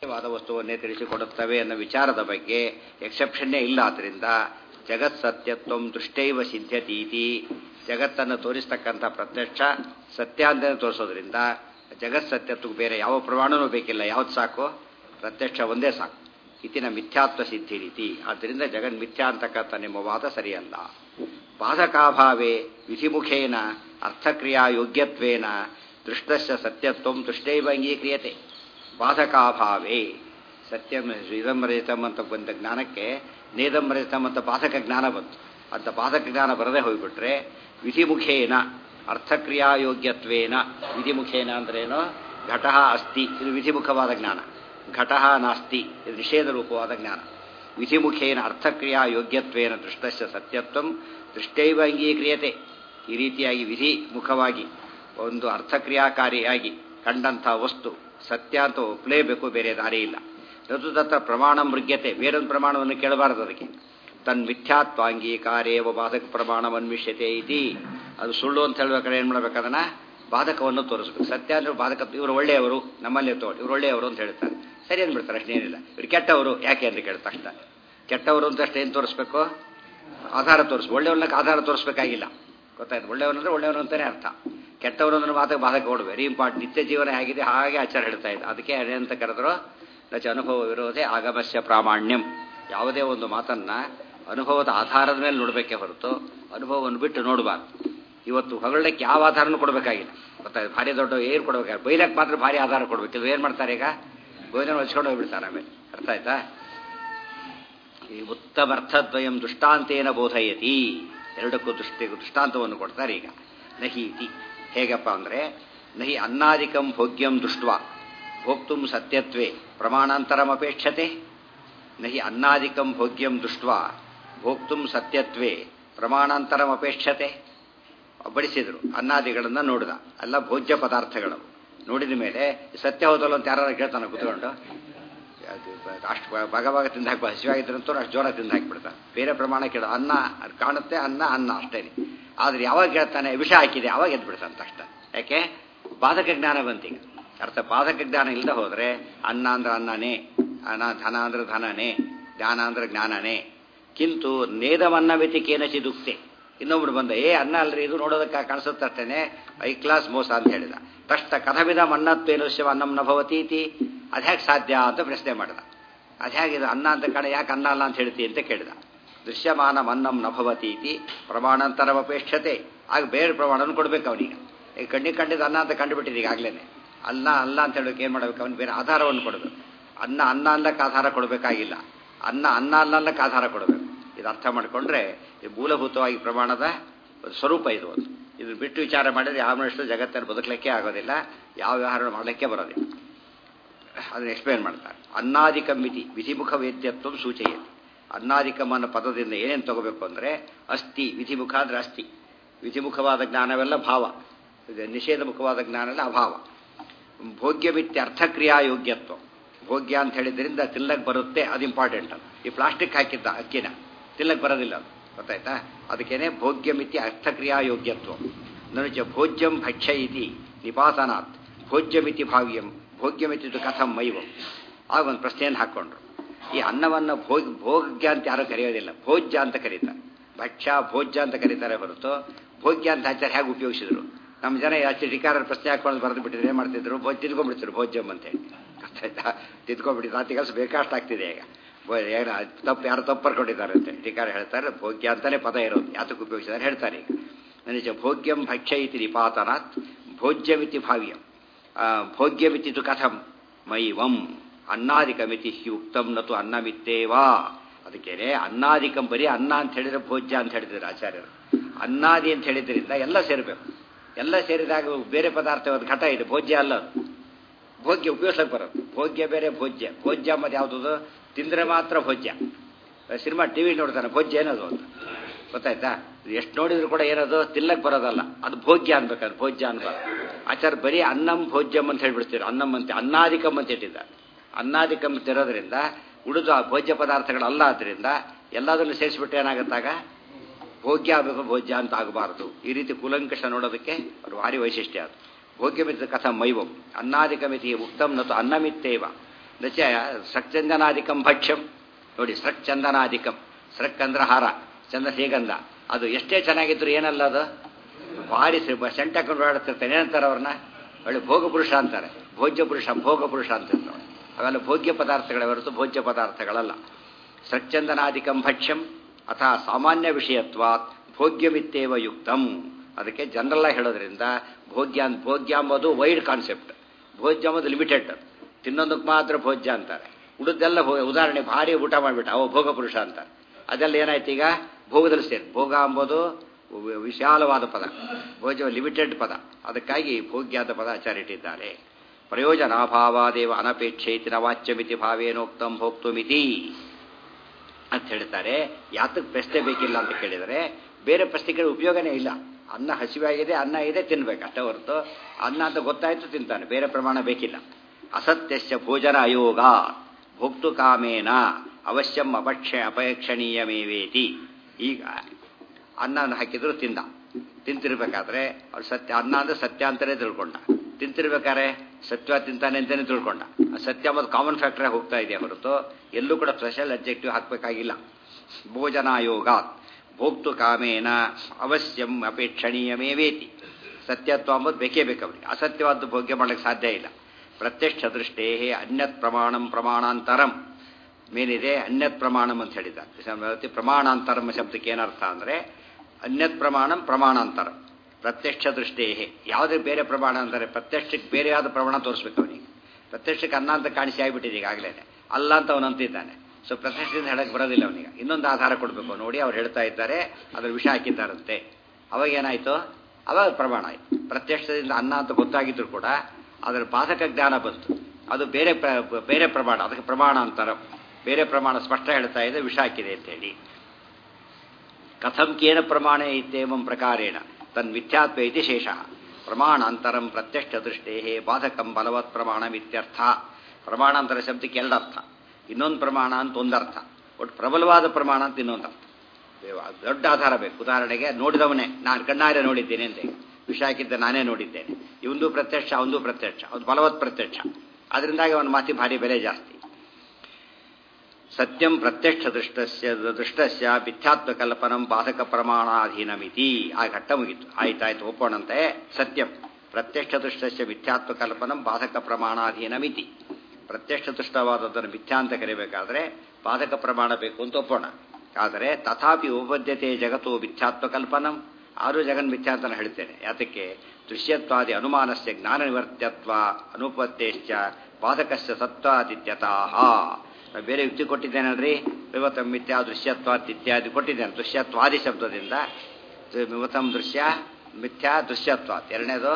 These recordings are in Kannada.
ವಾದ ವಸ್ತುವನ್ನೇ ತಿಳಿಸಿಕೊಡುತ್ತವೆ ಅನ್ನೋ ವಿಚಾರದ ಬಗ್ಗೆ ಎಕ್ಸೆಪ್ಷನ್ನೇ ಇಲ್ಲ ಆದ್ದರಿಂದ ಜಗತ್ ಸತ್ಯತ್ವ ದೃಷ್ಟೈವ ಸಿದ್ಧತೀತಿ ಜಗತ್ತನ್ನು ತೋರಿಸ್ತಕ್ಕಂಥ ಪ್ರತ್ಯಕ್ಷ ಸತ್ಯ ಅಂತಲೇ ತೋರಿಸೋದ್ರಿಂದ ಜಗತ್ ಸತ್ಯತ್ವಕ್ಕೆ ಬೇರೆ ಯಾವ ಪ್ರಮಾಣವೂ ಬೇಕಿಲ್ಲ ಯಾವ್ದು ಸಾಕು ಪ್ರತ್ಯಕ್ಷ ಒಂದೇ ಸಾಕು ಇತಿನ ಮಿಥ್ಯಾತ್ವ ಸಿದ್ಧಿ ರೀತಿ ಆದ್ದರಿಂದ ಜಗನ್ ಮಿಥ್ಯಾ ಅಂತಕ್ಕಂಥ ನಿಮ್ಮ ವಾದ ಸರಿಯಲ್ಲ ಬಾಧಕಾಭಾವೇ ವಿಧಿಮುಖೇನ ಅರ್ಥಕ್ರಿಯಾ ಯೋಗ್ಯತ್ವೇನ ದೃಷ್ಟಸ್ಯ ಸತ್ಯತ್ವ ದೃಷ್ಟೈವ ಅಂಗೀಕ್ರಿಯತೆ ಬಾಧಕಾಭಾವೇ ಸತ್ಯಂ ಇದಮರಹಿತಂ ಅಂತ ಬಂದ ಜ್ಞಾನಕ್ಕೆ ನೇದಮರಹಿತಂ ಅಂತ ಬಾಧಕ ಜ್ಞಾನ ಬಂತು ಅಂತ ಬಾಧಕ ಜ್ಞಾನ ಬರದೇ ಹೋಗ್ಬಿಟ್ರೆ ವಿಧಿಮುಖೇನ ಅರ್ಥಕ್ರಿಯಾ ಯೋಗ್ಯತ್ವೇನ ವಿಧಿಮುಖೇನ ಅಂದ್ರೇನು ಘಟ ಅಸ್ತಿ ಇದು ವಿಧಿಮುಖವಾದ ಜ್ಞಾನ ಘಟ ನಾಸ್ತಿ ಇದು ನಿಷೇಧ ರೂಪವಾದ ಜ್ಞಾನ ವಿಧಿಮುಖೇನ ಅರ್ಥಕ್ರಿಯಾ ಯೋಗ್ಯತ್ವೇನ ದೃಷ್ಟಸ್ಯ ಸತ್ಯತ್ವಂ ದೃಷ್ಟೈವ ಅಂಗೀಕ್ರಿಯತೆ ಈ ರೀತಿಯಾಗಿ ವಿಧಿ ಮುಖವಾಗಿ ಒಂದು ಅರ್ಥಕ್ರಿಯಾಕಾರಿಯಾಗಿ ಕಂಡಂಥ ವಸ್ತು ಸತ್ಯ ಅಂತ ಒಪ್ಪಲೇಬೇಕು ಬೇರೆ ದಾರಿ ಇಲ್ಲ ಋತುದತ್ತ ಪ್ರಮಾಣ ಮೃಗ್ಯತೆ ಬೇರೊಂದು ಪ್ರಮಾಣವನ್ನು ಕೇಳಬಾರದು ಅದಕ್ಕೆ ತನ್ ಮಿಥ್ಯಾತ್ವ ಅಂಗೀಕಾರೇವ ಬಾಧಕ ಪ್ರಮಾಣವನ್ವಿಷ್ಯತೆ ಇತಿ ಅದು ಸುಳ್ಳು ಅಂತ ಹೇಳ್ಬೇಕಾದ್ರೆ ಏನು ಮಾಡ್ಬೇಕದನ್ನ ಬಾಧಕವನ್ನು ತೋರಿಸ್ಬೇಕು ಸತ್ಯ ಅಂದ್ರೆ ಬಾಧಕ ಇವರು ಒಳ್ಳೆಯವರು ನಮ್ಮಲ್ಲಿ ತೋಳಿ ಇವರು ಒಳ್ಳೆಯವರು ಅಂತ ಹೇಳ್ತಾರೆ ಸರಿ ಅಂದ್ಬಿಡ್ತಾರೆ ಅಷ್ಟೇನಿಲ್ಲ ಇವ್ರು ಕೆಟ್ಟವರು ಯಾಕೆ ಅಂತ ಕೇಳ್ತಾ ಅಷ್ಟ ಕೆಟ್ಟವರು ಅಂತ ಅಷ್ಟೇ ಏನು ತೋರಿಸ್ಬೇಕು ಆಧಾರ ತೋರಿಸ್ಬೇಕು ಒಳ್ಳೆಯವ್ರನ್ನ ಆಧಾರ ತೋರಿಸ್ಬೇಕಾಗಿಲ್ಲ ಗೊತ್ತಾಯ್ತು ಒಳ್ಳೆಯವನಂದ್ರೆ ಒಳ್ಳೆಯವನು ಅಂತಾನೆ ಅರ್ಥ ಕೆಟ್ಟವರು ಅಂದ್ರೆ ಮಾತಕ್ಕೆ ಬಾಧಕ ಕೊಡು ವೆರಿ ಇಂಪಾರ್ಟೆಂಟ್ ನಿತ್ಯ ಜೀವನ ಹೇಗಿದೆ ಹಾಗೆ ಆಚಾರ ಹೇಳ್ತಾ ಇದ್ದ ಅದಕ್ಕೆ ಏನಂತ ಕರೆದ್ರು ರಚ ಅನುಭವ ವಿರೋಧೆ ಆಗಮಸ್ಯ ಪ್ರಾಮಾಣ್ಯಂ ಯಾವುದೇ ಒಂದು ಮಾತನ್ನ ಅನುಭವದ ಆಧಾರದ ಮೇಲೆ ನೋಡಬೇಕೇ ಹೊರತು ಅನುಭವವನ್ನು ಬಿಟ್ಟು ನೋಡಬಾರ್ದು ಇವತ್ತು ಹೊಗಳಕ್ಕೆ ಯಾವ ಆಧಾರನೂ ಕೊಡಬೇಕಾಗಿಲ್ಲ ಗೊತ್ತಾಯ್ತು ಭಾರಿ ದೊಡ್ಡ ಏನು ಕೊಡಬೇಕಾಗಿಲ್ಲ ಬೈಲಕ್ಕೆ ಮಾತ್ರ ಭಾರಿ ಆಧಾರ ಕೊಡಬೇಕು ಇದು ಏನು ಮಾಡ್ತಾರೆ ಈಗ ಗೋವಿಂದನ ಹೊಚ್ಕೊಂಡು ಹೋಗ್ಬಿಡ್ತಾರೆ ಆಮೇಲೆ ಅರ್ಥ ಆಯ್ತಾ ಈ ಉತ್ತಮರ್ಥದ್ವಯಂ ದೃಷ್ಟಾಂತೇನ ಬೋಧಯತಿ ಎರಡಕ್ಕೂ ದೃಷ್ಟಿ ದೃಷ್ಟಾಂತವನ್ನು ಕೊಡ್ತಾರೆ ಈಗ ನಹೀತಿ ಹೇಗಪ್ಪ ಅಂದರೆ ನಹಿ ಅನ್ನಾದಿಕಂ ಭೋಗ್ಯಂ ದೃಷ್ಟ ಭೋಕ್ತು ಸತ್ಯತ್ವೇ ಪ್ರಮಾಣಾಂತರಮಪೇಕ್ಷತೆ ನಹಿ ಅನ್ನಾದಿಕಂ ಭೋಗ್ಯಂ ದೃಷ್ಟ ಭೋಕ್ತು ಸತ್ಯತ್ವೇ ಪ್ರಮಾಣಾಂತರಮಪೇಕ್ಷತೆ ಬಡಿಸಿದ್ರು ಅನ್ನಾದಿಗಳನ್ನು ನೋಡಿದ ಎಲ್ಲ ಭೋಜ್ಯ ಪದಾರ್ಥಗಳು ನೋಡಿದ ಮೇಲೆ ಸತ್ಯ ಹೋದಲ್ಲ ಅಂತ ಯಾರು ಕೇಳ್ತಾನೆ ಕುತ್ಕೊಂಡು ಅಷ್ಟು ಭಾಗ ಭಾಗ ತಿಂದು ಹಾಕಿ ಹಸಿವಾಗಿದ್ರಂತೂ ಅಷ್ಟು ಜೋರ ತಿಂದು ಹಾಕಿಬಿಡ್ತಾನೆ ಬೇರೆ ಪ್ರಮಾಣ ಕೇಳ ಅನ್ನ ಅದು ಕಾಣುತ್ತೆ ಅನ್ನ ಅನ್ನ ಅಷ್ಟೇ ಆದ್ರೆ ಯಾವಾಗ ಕೇಳ್ತಾನೆ ವಿಷ ಹಾಕಿದೆ ಅವಾಗ ಎದ್ದು ಬಿಡ್ತಾನೆ ತಕ್ಷಣ ಯಾಕೆ ಬಾಧಕ ಜ್ಞಾನ ಬಂತೀಗ ಅರ್ಥ ಬಾಧಕ ಜ್ಞಾನ ಇಲ್ಲದೆ ಹೋದ್ರೆ ಅನ್ನ ಅಂದ್ರೆ ಅನ್ನನೇ ಅನ ಧನ ಅಂದ್ರೆ ಧನನೇ ಜ್ಞಾನ ಅಂದ್ರೆ ಜ್ಞಾನನೇ ಕಿಂತು ನೇದಮನ್ನ ವ್ಯತಿ ಕೇನಚಿದುಕ್ತೆ ಇನ್ನೊಬ್ರು ಬಂದ ಏ ಅನ್ನ ಅಲ್ರಿ ಇದು ನೋಡೋದಕ್ಕೆ ಕಾಣಿಸುತ್ತಷ್ಟೇನೆ ಐ ಕ್ಲಾಸ್ ಮೋಸ ಅಂತ ಹೇಳಿದ ತಷ್ಟ ಕಥವಿದ ಮನ್ನತ್ವೇನು ಶಿವ ಅನ್ನಂ ನಭವತೀತಿ ಅದ್ಯಾಕೆ ಸಾಧ್ಯ ಅಂತ ಪ್ರಶ್ನೆ ಮಾಡಿದ ಅದ್ಯಾಗಿದೆ ಅನ್ನ ಅಂತ ಕಾಣ ಯಾಕೆ ಅನ್ನ ಅಲ್ಲ ಅಂತ ಹೇಳ್ತಿ ಅಂತ ಕೇಳಿದ ದೃಶ್ಯಮಾನ ಮನ್ನಂ ನಭವತೀತಿ ಪ್ರಮಾಣಾಂತರವಪೇಕ್ಷತೆ ಆಗ ಬೇರೆ ಪ್ರಮಾಣವನ್ನು ಕೊಡ್ಬೇಕು ಅವನಿಗೆ ಈಗ ಕಣ್ಣಿಗೆ ಕಂಡಿದ್ದ ಅನ್ನ ಅಂತ ಕಂಡುಬಿಟ್ಟಿದೆ ಈಗಾಗಲೇ ಅನ್ನ ಅಲ್ಲ ಅಂತ ಹೇಳೋಕೆ ಏನು ಮಾಡಬೇಕು ಅವನು ಬೇರೆ ಆಧಾರವನ್ನು ಕೊಡಬೇಕು ಅನ್ನ ಅನ್ನ ಅಲ್ಲಕ್ಕೆ ಆಧಾರ ಕೊಡಬೇಕಾಗಿಲ್ಲ ಅನ್ನ ಅನ್ನ ಅಲ್ಲಕ್ಕೆ ಆಧಾರ ಕೊಡಬೇಕು ಇದು ಅರ್ಥ ಮಾಡಿಕೊಂಡ್ರೆ ಇದು ಮೂಲಭೂತವಾಗಿ ಪ್ರಮಾಣದ ಸ್ವರೂಪ ಇದು ಒಂದು ಇದು ಬಿಟ್ಟು ವಿಚಾರ ಮಾಡಿದ್ರೆ ಯಾವ ಮನುಷ್ಯರು ಜಗತ್ತನ್ನು ಬದುಕಲಿಕ್ಕೆ ಆಗೋದಿಲ್ಲ ಯಾವ ವ್ಯವಹಾರ ಮಾಡಲಿಕ್ಕೆ ಬರೋದಿಲ್ಲ ಅದನ್ನು ಎಕ್ಸ್ಪ್ಲೇನ್ ಮಾಡ್ತಾರೆ ಅನ್ನಾದಿಕಂ ಮಿತಿ ವಿಧಿಮುಖ ವೇದ್ಯತ್ವ ಸೂಚಯತಿ ಅನ್ನಾದಿಕಂ ಅನ್ನೋ ಪದದಿಂದ ಏನೇನು ತಗೋಬೇಕು ಅಂದರೆ ಅಸ್ಥಿ ವಿಧಿಮುಖ ಅಂದರೆ ಅಸ್ಥಿ ವಿಧಿಮುಖವಾದ ಜ್ಞಾನವೆಲ್ಲ ಭಾವ ನಿಷೇಧ ಮುಖವಾದ ಜ್ಞಾನ ಎಲ್ಲ ಅಭಾವ ಭೋಗ್ಯಮಿತ್ಯ ಅರ್ಥಕ್ರಿಯಾ ಯೋಗ್ಯತ್ವ ಭೋಗ್ಯ ಅಂತ ಹೇಳಿದ್ರಿಂದ ತಿಲ್ಲಕ್ಕೆ ಬರುತ್ತೆ ಅದು ಇಂಪಾರ್ಟೆಂಟ್ ಅದು ಈ ಪ್ಲಾಸ್ಟಿಕ್ ಹಾಕಿದ್ದ ಅಕ್ಕಿನ ತಿಲ್ಲಕ್ಕೆ ಬರೋದಿಲ್ಲ ಅದು ಗೊತ್ತಾಯ್ತಾ ಅದಕ್ಕೇನೆ ಭೋಗ್ಯಮಿತಿ ಅರ್ಥಕ್ರಿಯಾ ಯೋಗ್ಯತ್ವ ನನುಜ ಭೋಜ್ಯಂ ಭಕ್ಷ್ಯ ಇತಿ ನಿಪಾತನಾತ್ ಭೋಜ್ಯಮಿತಿ ಭಾವ್ಯಂ ಭೋಗ್ಯಮಿತಿ ಕಥಂ ಮೈವಂ ಆಗ ಒಂದು ಪ್ರಶ್ನೆಯನ್ನು ಹಾಕ್ಕೊಂಡ್ರು ಈ ಅನ್ನವನ್ನು ಭೋಗ್ ಭೋಗ್ಯ ಅಂತ ಯಾರು ಕರೆಯೋದಿಲ್ಲ ಭೋಜ್ಯ ಅಂತ ಕರೀತಾರೆ ಭಕ್ಷ್ಯ ಭೋಜ್ಯ ಅಂತ ಕರೀತಾರೆ ಹೊರತು ಭೋಗ್ಯ ಅಂತ ಆಚಾರ ಹೇಗೆ ಉಪಯೋಗಿಸಿದ್ರು ನಮ್ಮ ಜನ ಆಚೆ ಟಿಕಾರ ಪ್ರಶ್ನೆ ಹಾಕೊಂಡು ಬರೆದು ಬಿಟ್ಟಿದ್ರು ಏನು ಮಾಡ್ತಿದ್ರು ಭೋಜ್ ತಿದ್ಕೊಂಡ್ಬಿಡ್ತಿದ್ರು ಭೋಜ್ಯಂ ಅಂತ ಹೇಳಿ ಗೊತ್ತಾಯ್ತಾ ತಿದ್ಕೊಂಡ್ಬಿಟ್ಟು ರಾತ್ರಿ ಕೆಲಸ ಬೇಕಷ್ಟು ಆಗ್ತಿದೆ ಈಗ ತಪ್ಪು ಯಾರು ತಪ್ಪು ಬರ್ಕೊಂಡಿದ್ದಾರೆ ಅಂತ ಟೀಕಾರ ಹೇಳ್ತಾರೆ ಭೋಗ್ಯ ಅಂತಾನೆ ಪದ ಇರೋದು ಯಾತಕ್ಕೆ ಉಪಯೋಗಿಸಿದ್ದಾರೆ ಹೇಳ್ತಾರೆ ಈಗ ನನಗೆ ಭೋಗ್ಯಂ ಭಕ್ಷ್ಯ ಇತಿ ನಿಪಾತನಾತ್ ಭೋಜ್ಯಮಿತಿ ಭಾವ್ಯಂ ಭೋಗ್ಯಮಿತಿ ತು ಕಥಂ ಮೈವಂ ಅನ್ನಾದಿಕಮಿತಿ ಉಕ್ತಂ ನತು ಅನ್ನಮಿತ್ತೇವಾ ಅದಕ್ಕೇನೆ ಅನ್ನಾದಿಕಂ ಬರೀ ಅನ್ನ ಅಂತ ಹೇಳಿದ್ರೆ ಭೋಜ್ಯ ಅಂತ ಹೇಳಿದ್ರು ಆಚಾರ್ಯರು ಅನ್ನಾದಿ ಅಂತ ಹೇಳಿದ್ರಿಂದ ಎಲ್ಲ ಸೇರಬೇಕು ಎಲ್ಲ ಸೇರಿದಾಗ ಬೇರೆ ಪದಾರ್ಥ ಒಂದು ಘಟ ಇದೆ ಭೋಜ್ಯ ಅಲ್ಲ ಭೋಗ್ಯ ಉಪಯೋಗಿಸಕ್ಕೆ ಬರುತ್ತೆ ಭೋಗ್ಯ ಬೇರೆ ಭೋಜ್ಯ ಭೋಜ್ಯ ಮತ್ತು ಯಾವುದದು ತಿಂದರೆ ಮಾತ್ರ ಭೋಜ್ಯ ಸಿನಿಮಾ ಟಿವಿ ನೋಡ್ತಾನೆ ಭೋಜ್ಯ ಏನದು ಅಂತ ಗೊತ್ತಾಯ್ತಾ ಎಷ್ಟು ನೋಡಿದ್ರು ಕೂಡ ಏನದು ತಿಲ್ಲಕ್ಕೆ ಬರೋದಲ್ಲ ಅದು ಭೋಗ್ಯ ಅನ್ಬೇಕಾದ್ರೆ ಭೋಜ್ಯ ಅನ್ಬಾರ್ದು ಆಚಾರ ಬರೀ ಅನ್ನಂ ಭೋಜ್ಯಂ ಅಂತ ಹೇಳ್ಬಿಡ್ತೀರಿ ಅನ್ನಂ ಅಂತ ಅನ್ನಾದಿಕಂ ಅಂತ ಇಟ್ಟಿದ್ದಾರೆ ಅನ್ನಾದಿಕಂ ಅಂತ ಇರೋದ್ರಿಂದ ಉಳಿದು ಆ ಭೋಜ್ಯ ಪದಾರ್ಥಗಳಲ್ಲ ಆದ್ದರಿಂದ ಎಲ್ಲದನ್ನು ಸೇರಿಸ್ಬಿಟ್ಟು ಏನಾಗುತ್ತಾಗ ಭೋಗ್ಯ ಆಗಬೇಕು ಭೋಜ್ಯ ಅಂತ ಆಗಬಾರದು ಈ ರೀತಿ ಕುಲಂಕಷ ನೋಡೋದಕ್ಕೆ ಅವ್ರ ಭಾರಿ ವೈಶಿಷ್ಟ್ಯ ಅದು ಭೋಗ್ಯಮಿತ ಕಥ ಮೈವಂ ಅನ್ನಾದಿಕಮಿತಿ ಉಕ್ತಂ ನತು ಅನ್ನಮಿತ್ತೇವ ನಚ ಸಕ್ಚಂದನಾಧಿಕಂ ಭಕ್ಷ್ಯಂ ನೋಡಿ ಸೃಕ್ ಚಂದನಾಧಿಕಂ ಸೃಕ್ ಅಂದ್ರೆ ಹಾರ ಚಂದ ಶ್ರೀಗಂಧ ಅದು ಎಷ್ಟೇ ಚೆನ್ನಾಗಿದ್ರು ಏನಲ್ಲ ಅದು ಭಾರಿ ಸೆಂಟ ಕೊಂಡಾಡುತ್ತಿರ್ತಾನೆ ಏನಂತಾರೆ ಅವ್ರನ್ನ ಒಳ್ಳೆ ಭೋಗ ಪುರುಷ ಅಂತಾರೆ ಭೋಜ್ಯ ಪುರುಷ ಭೋಗ ಪುರುಷ ಅಂತಿರ್ತಾರೆ ಅವೆಲ್ಲ ಭೋಗ್ಯ ಪದಾರ್ಥಗಳೇ ಹೊರತು ಭೋಜ್ಯ ಪದಾರ್ಥಗಳಲ್ಲ ಸಚ್ಚಂದನಾಧಿಕಂ ಭಕ್ಷ್ಯಂ ಅಥವಾ ಸಾಮಾನ್ಯ ವಿಷಯತ್ವಾತ್ ಭೋಗ್ಯಮಿತ್ತೇವ ಯುಕ್ತಂ ಅದಕ್ಕೆ ಜನರಲ್ಲ ಹೇಳೋದ್ರಿಂದ ಭೋಗ್ಯ ಅಂತ ಭೋಗ್ಯ ಅಂಬೋದು ವೈಡ್ ಕಾನ್ಸೆಪ್ಟ್ ಭೋಜ್ಯ ಅಂಬೋದು ಲಿಮಿಟೆಡ್ ತಿನ್ನೊಂದಕ್ಕೆ ಮಾತ್ರ ಭೋಜ್ಯ ಅಂತಾರೆ ಉಳಿದೆಲ್ಲ ಉದಾಹರಣೆ ಭಾರಿ ಊಟ ಮಾಡಿಬಿಟ್ಟ ಅವ ಭೋಗ ಪುರುಷ ಅಂತಾರೆ ಅದೆಲ್ಲ ಏನಾಯ್ತು ಈಗ ಭೋಗದಲ್ಲಿ ಸೇರಿ ಭೋಗ ಅಂಬೋದು ವಿಶಾಲವಾದ ಪದ ಭೋಜ ಲಿಮಿಟೆಡ್ ಪದ ಅದಕ್ಕಾಗಿ ಭೋಗ್ಯಾದ ಪದ ಆಚಾರಿಟ್ಟಿದ್ದಾರೆ ಪ್ರಯೋಜನಾಭಾವಾದೇವ ಅನಪೇಕ್ಷೇತಿ ವಾಚ್ಯಮಿತಿ ಭಾವೇನೋಕ್ತಂ ಭೋಕ್ತುಮಿತಿ ಅಂತ ಹೇಳ್ತಾರೆ ಯಾತಕ್ಕೆ ಪ್ರಶ್ನೆ ಬೇಕಿಲ್ಲ ಅಂತ ಕೇಳಿದರೆ ಬೇರೆ ಪ್ರಶ್ನೆಗಳ ಉಪಯೋಗನೇ ಇಲ್ಲ ಅನ್ನ ಹಸಿವಾಗಿದೆ ಅನ್ನ ಇದೆ ತಿನ್ಬೇಕು ಅಷ್ಟೇ ಹೊರತು ಅನ್ನ ಅಂತ ಗೊತ್ತಾಯ್ತು ತಿಂತಾನೆ ಬೇರೆ ಪ್ರಮಾಣ ಬೇಕಿಲ್ಲ ಅಸತ್ಯಸ್ಯ ಭೋಜನ ಅಯೋಗ ಭೋಕ್ತು ಕಾಮೇನ ಅವಶ್ಯಂ ಅಪಕ್ಷ ಅಪೇಕ್ಷಣೀಯಮೇವೇತಿ ಈಗ ಅನ್ನವನ್ನು ಹಾಕಿದ್ರು ತಿಂದ ತಿಂತಿರ್ಬೇಕಾದ್ರೆ ಅವ್ರು ಸತ್ಯ ಅನ್ನ ಅಂದ್ರೆ ಸತ್ಯ ಅಂತಾನೆ ತಿಳ್ಕೊಂಡ ತಿಂತಿರ್ಬೇಕಾದ್ರೆ ಸತ್ಯ ತಿಂತಾನೆ ಅಂತಾನೆ ತಿಳ್ಕೊಂಡ ಸತ್ಯ ಮತ್ತು ಕಾಮನ್ ಫ್ಯಾಕ್ಟರ್ ಹೋಗ್ತಾ ಇದೆ ಹೊರತು ಎಲ್ಲೂ ಕೂಡ ಸ್ಪೆಷಲ್ ಅಬ್ಜೆಕ್ಟಿವ್ ಹಾಕಬೇಕಾಗಿಲ್ಲ ಭೋಜನಾಯೋಗ ಭೋಕ್ತು ಕಾಮೇನ ಅವಶ್ಯಂ ಅಪೇಕ್ಷಣೀಯಮೇವೇತಿ ಸತ್ಯತ್ವ ಅಂಬುದು ಬೇಕೇ ಬೇಕು ಅವರಿಗೆ ಅಸತ್ಯವಾದ ಭೋಗ್ಯ ಮಾಡಲಿಕ್ಕೆ ಸಾಧ್ಯ ಇಲ್ಲ ಪ್ರತ್ಯಕ್ಷ ದೃಷ್ಟೇ ಅನ್ಯತ್ ಪ್ರಮಾಣಂ ಪ್ರಮಾಣಾಂತರಂ ಮೇಲಿದೆ ಅನ್ಯತ್ ಪ್ರಮಾಣಂ ಅಂತ ಹೇಳಿದ್ದಾರೆ ಪ್ರಮಾಣಾಂತರಂ ಶಬ್ದಕ್ಕೆ ಏನರ್ಥ ಅಂದರೆ ಅನ್ಯತ್ ಪ್ರಮಾಣಂ ಪ್ರಮಾಣಾಂತರಂ ಪ್ರತ್ಯಕ್ಷ ದೃಷ್ಟೇ ಯಾವುದೇ ಬೇರೆ ಪ್ರಮಾಣ ಅಂದರೆ ಪ್ರತ್ಯಕ್ಷಕ್ಕೆ ಬೇರೆಯಾದ ಪ್ರಮಾಣ ತೋರಿಸ್ಬೇಕು ಅವನಿಗೆ ಪ್ರತ್ಯಕ್ಷಕ್ಕೆ ಅನ್ನ ಅಂತ ಕಾಣಿಸಿ ಆಗಿಬಿಟ್ಟಿದೆ ಈಗಾಗಲೇ ಅಲ್ಲ ಅಂತ ಅವನು ಅಂತಿದ್ದಾನೆ ಸೊ ಪ್ರತ್ಯಕ್ಷದಿಂದ ಹೇಳಕ್ಕೆ ಬರೋದಿಲ್ಲ ಅವನಿಗೆ ಇನ್ನೊಂದು ಆಧಾರ ಕೊಡಬೇಕು ನೋಡಿ ಅವ್ರು ಹೇಳ್ತಾ ಇದ್ದಾರೆ ಅದರ ವಿಷ ಹಾಕಿದ್ದಾರಂತೆ ಅವಾಗ ಏನಾಯಿತು ಅವಾಗ ಪ್ರಮಾಣ ಆಯಿತು ಪ್ರತ್ಯಕ್ಷದಿಂದ ಅನ್ನ ಅಂತ ಗೊತ್ತಾಗಿದ್ರು ಕೂಡ ಅದರ ಬಾಧಕ ಜ್ಞಾನ ಬಂತು ಅದು ಬೇರೆ ಬೇರೆ ಪ್ರಮಾಣ ಅದಕ್ಕೆ ಪ್ರಮಾಣ ಅಂತಾರ ಬೇರೆ ಪ್ರಮಾಣ ಸ್ಪಷ್ಟ ಹೇಳ್ತಾ ಇದೆ ವಿಷ ಹಾಕಿದೆ ಅಂತೇಳಿ ಕಥಂ ಕೇನ ಪ್ರಮಾಣ ಇತ್ಯೇವಂ ಪ್ರಕಾರೇಣ ತನ್ ಮಿಥ್ಯಾತ್ವ ಇತಿ ಶೇಷ ಪ್ರಮಾಣಾಂತರಂ ಪ್ರತ್ಯಕ್ಷ ದೃಷ್ಟೇ ಬಾಧಕಂ ಬಲವತ್ ಪ್ರಮಾಣಮಿತ್ಯರ್ಥ ಪ್ರಮಾಣಾಂತರ ಶಬ್ದಕ್ಕೆ ಎರಡರ್ಥ ಇನ್ನೊಂದು ಪ್ರಮಾಣ ಅಂತ ಒಂದರ್ಥ ಒಟ್ಟು ಪ್ರಬಲವಾದ ಪ್ರಮಾಣ ಅಂತ ಇನ್ನೊಂದು ಅರ್ಥ ದೊಡ್ಡ ಆಧಾರ ಬೇಕು ಉದಾಹರಣೆಗೆ ನೋಡಿದವನೇ ನಾನು ಕಣ್ಣಾರೆ ನೋಡಿದ್ದೇನೆ ಅಂತ ವಿಷ ಹಾಕಿದ್ದ ನಾನೇ ನೋಡಿದ್ದೇನೆ ಇವಂದು ಪ್ರತ್ಯಕ್ಷ ಅವಂದು ಪ್ರತ್ಯಕ್ಷ ಅದು ಬಲವತ್ ಪ್ರತ್ಯಕ್ಷ ಅದರಿಂದಾಗಿ ಅವನ ಮಾತಿ ಭಾರಿ ಬೆಲೆ ಜಾಸ್ತಿ ಸತ್ಯಂ ಪ್ರತ್ಯಕ್ಷ ದೃಷ್ಟಸ್ಯ ದೃಷ್ಟಸ್ಯ ಮಿಥ್ಯಾತ್ವ ಕಲ್ಪನಂ ಬಾಧಕ ಪ್ರಮಾಣಾಧೀನಮಿತಿ ಆ ಘಟ್ಟ ಮುಗಿತು ಆಯ್ತಾಯ್ತು ಒಪ್ಪೋಣಂತೆ ಸತ್ಯಂ ಪ್ರತ್ಯಕ್ಷ ದೃಷ್ಟಸ್ಯ ಮಿಥ್ಯಾತ್ವ ಕಲ್ಪನಂ ಬಾಧಕ ಪ್ರಮಾಣಾಧೀನಮಿತಿ ಪ್ರತ್ಯಕ್ಷ ದೃಷ್ಟವಾದದ್ದನ್ನು ಮಿಥ್ಯಾ ಅಂತ ಕರಿಬೇಕಾದ್ರೆ ಬಾಧಕ ಪ್ರಮಾಣ ಬೇಕು ಅಂತ ಒಪ್ಪೋಣ ಆದರೆ ತಥಾಪಿ ಉಪದ್ಯತೆ ಜಗತ್ತು ಮಿಥ್ಯಾತ್ವ ಕಲ್ಪನಂ ಆರು ಜಗನ್ ಮಿಥ್ಯಾ ಅಂತ ಹೇಳ್ತೇನೆ ಯಾತಕ್ಕೆ ದೃಶ್ಯತ್ವಾದಿ ಅನುಮಾನಸ್ಯ ಜ್ಞಾನ ನಿವರ್ತ್ಯತ್ವ ಅನುಪತ್ತೇಶ್ಚ ಬಾಧಕಸ್ಯ ಸತ್ವಾದಿತ್ಯತಾಹ ಬೇರೆ ಯುಕ್ತಿ ಕೊಟ್ಟಿದ್ದೇನಲ್ರಿ ವಿವತಂ ಮಿಥ್ಯಾ ದೃಶ್ಯತ್ವಾತ್ ಇತ್ಯಾದಿ ಕೊಟ್ಟಿದ್ದೇನೆ ದೃಶ್ಯತ್ವಾದಿ ಶಬ್ದದಿಂದ ವಿವತಂ ದೃಶ್ಯ ಮಿಥ್ಯಾ ದೃಶ್ಯತ್ವಾತ್ ಎರಡನೇದು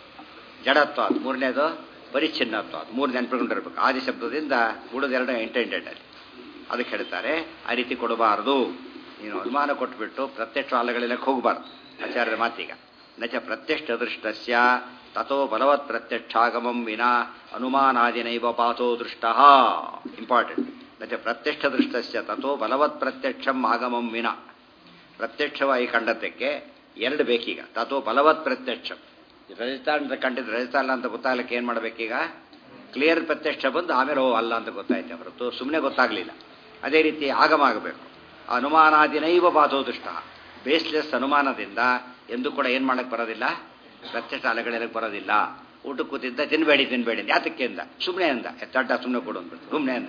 ಜಡತ್ವಾತ್ ಮೂರನೇದು ಪರಿಚ್ಛಿನ್ನತ್ವಾತ್ ಮೂರು ನೆನಪಿಕೊಂಡಿರ್ಬೇಕು ಆದಿ ಶಬ್ದದಿಂದ ಉಳಿದೆರಡು ಇಂಟೆಂಡೆಡ್ ಅಲ್ಲಿ ಅದಕ್ಕೆ ಹೇಳ್ತಾರೆ ಆ ರೀತಿ ಕೊಡಬಾರದು ನೀನು ಅನುಮಾನ ಕೊಟ್ಬಿಟ್ಟು ಪ್ರತ್ಯಕ್ಷ ಅಲೆಗಳೆಲ್ಲಕ್ಕೆ ಹೋಗಬಾರ್ದು ಆಚಾರ್ಯರ ಮಾತೀಗ ನಚ ಪ್ರತ್ಯಕ್ಷ ದೃಷ್ಟಸ್ಯ ತಥೋ ಬಲವತ್ ಪ್ರತ್ಯಕ್ಷಾಗಮಂ ವಿನಾ ಅನುಮಾನಾದಿನೈವ ಪಾತೋ ದೃಷ್ಟ ಇಂಪಾರ್ಟೆಂಟ್ ನಚ ಪ್ರತ್ಯಕ್ಷ ದೃಷ್ಟಸ್ಯ ತಥೋ ಬಲವತ್ ಪ್ರತ್ಯಕ್ಷಂ ಆಗಮಂ ವಿನಾ ಪ್ರತ್ಯಕ್ಷವಾಗಿ ಕಂಡದ್ದಕ್ಕೆ ಎರಡು ಬೇಕೀಗ ತಥೋ ಬಲವತ್ ಪ್ರತ್ಯಕ್ಷಂ ರಜತಾಳ ಅಂತ ಕಂಡಿದ್ದು ರಜತಾಳ ಅಂತ ಗೊತ್ತಾಗ್ಲಿಕ್ಕೆ ಏನು ಮಾಡಬೇಕೀಗ ಕ್ಲಿಯರ್ ಪ್ರತ್ಯಕ್ಷ ಬಂದು ಆಮೇಲೆ ಓ ಅಲ್ಲ ಅಂತ ಗೊತ್ತಾಯ್ತು ಹೊರತು ಸುಮ್ಮನೆ ಗೊತ್ತಾಗಲಿಲ್ಲ ಅದೇ ರೀತಿ ಆಗಮ ಆಗಬೇಕು ಅನುಮಾನಾದಿನೈವ ಬಾಧೋ ದುಷ್ಟ ಬೇಸ್ಲೆಸ್ ಅನುಮಾನದಿಂದ ಎಂದು ಕೂಡ ಏನು ಮಾಡಕ್ಕೆ ಬರೋದಿಲ್ಲ ಪ್ರತ್ಯಕ್ಷ ಅಲೆಗಳಕ್ಕೆ ಬರೋದಿಲ್ಲ ಊಟಕ್ಕೆ ಕೂತಿದ್ದ ತಿನ್ಬೇಡಿ ತಿನ್ಬೇಡಿ ಯಾತಕ್ಕೆ ಅಂದ ಸುಮ್ಮನೆ ಅಂದ ಎತ್ತಡ್ಡ ಸುಮ್ಮನೆ ಕೊಡು ಅಂದ್ಬಿಟ್ಟು ಸುಮ್ಮನೆ ಅಂದ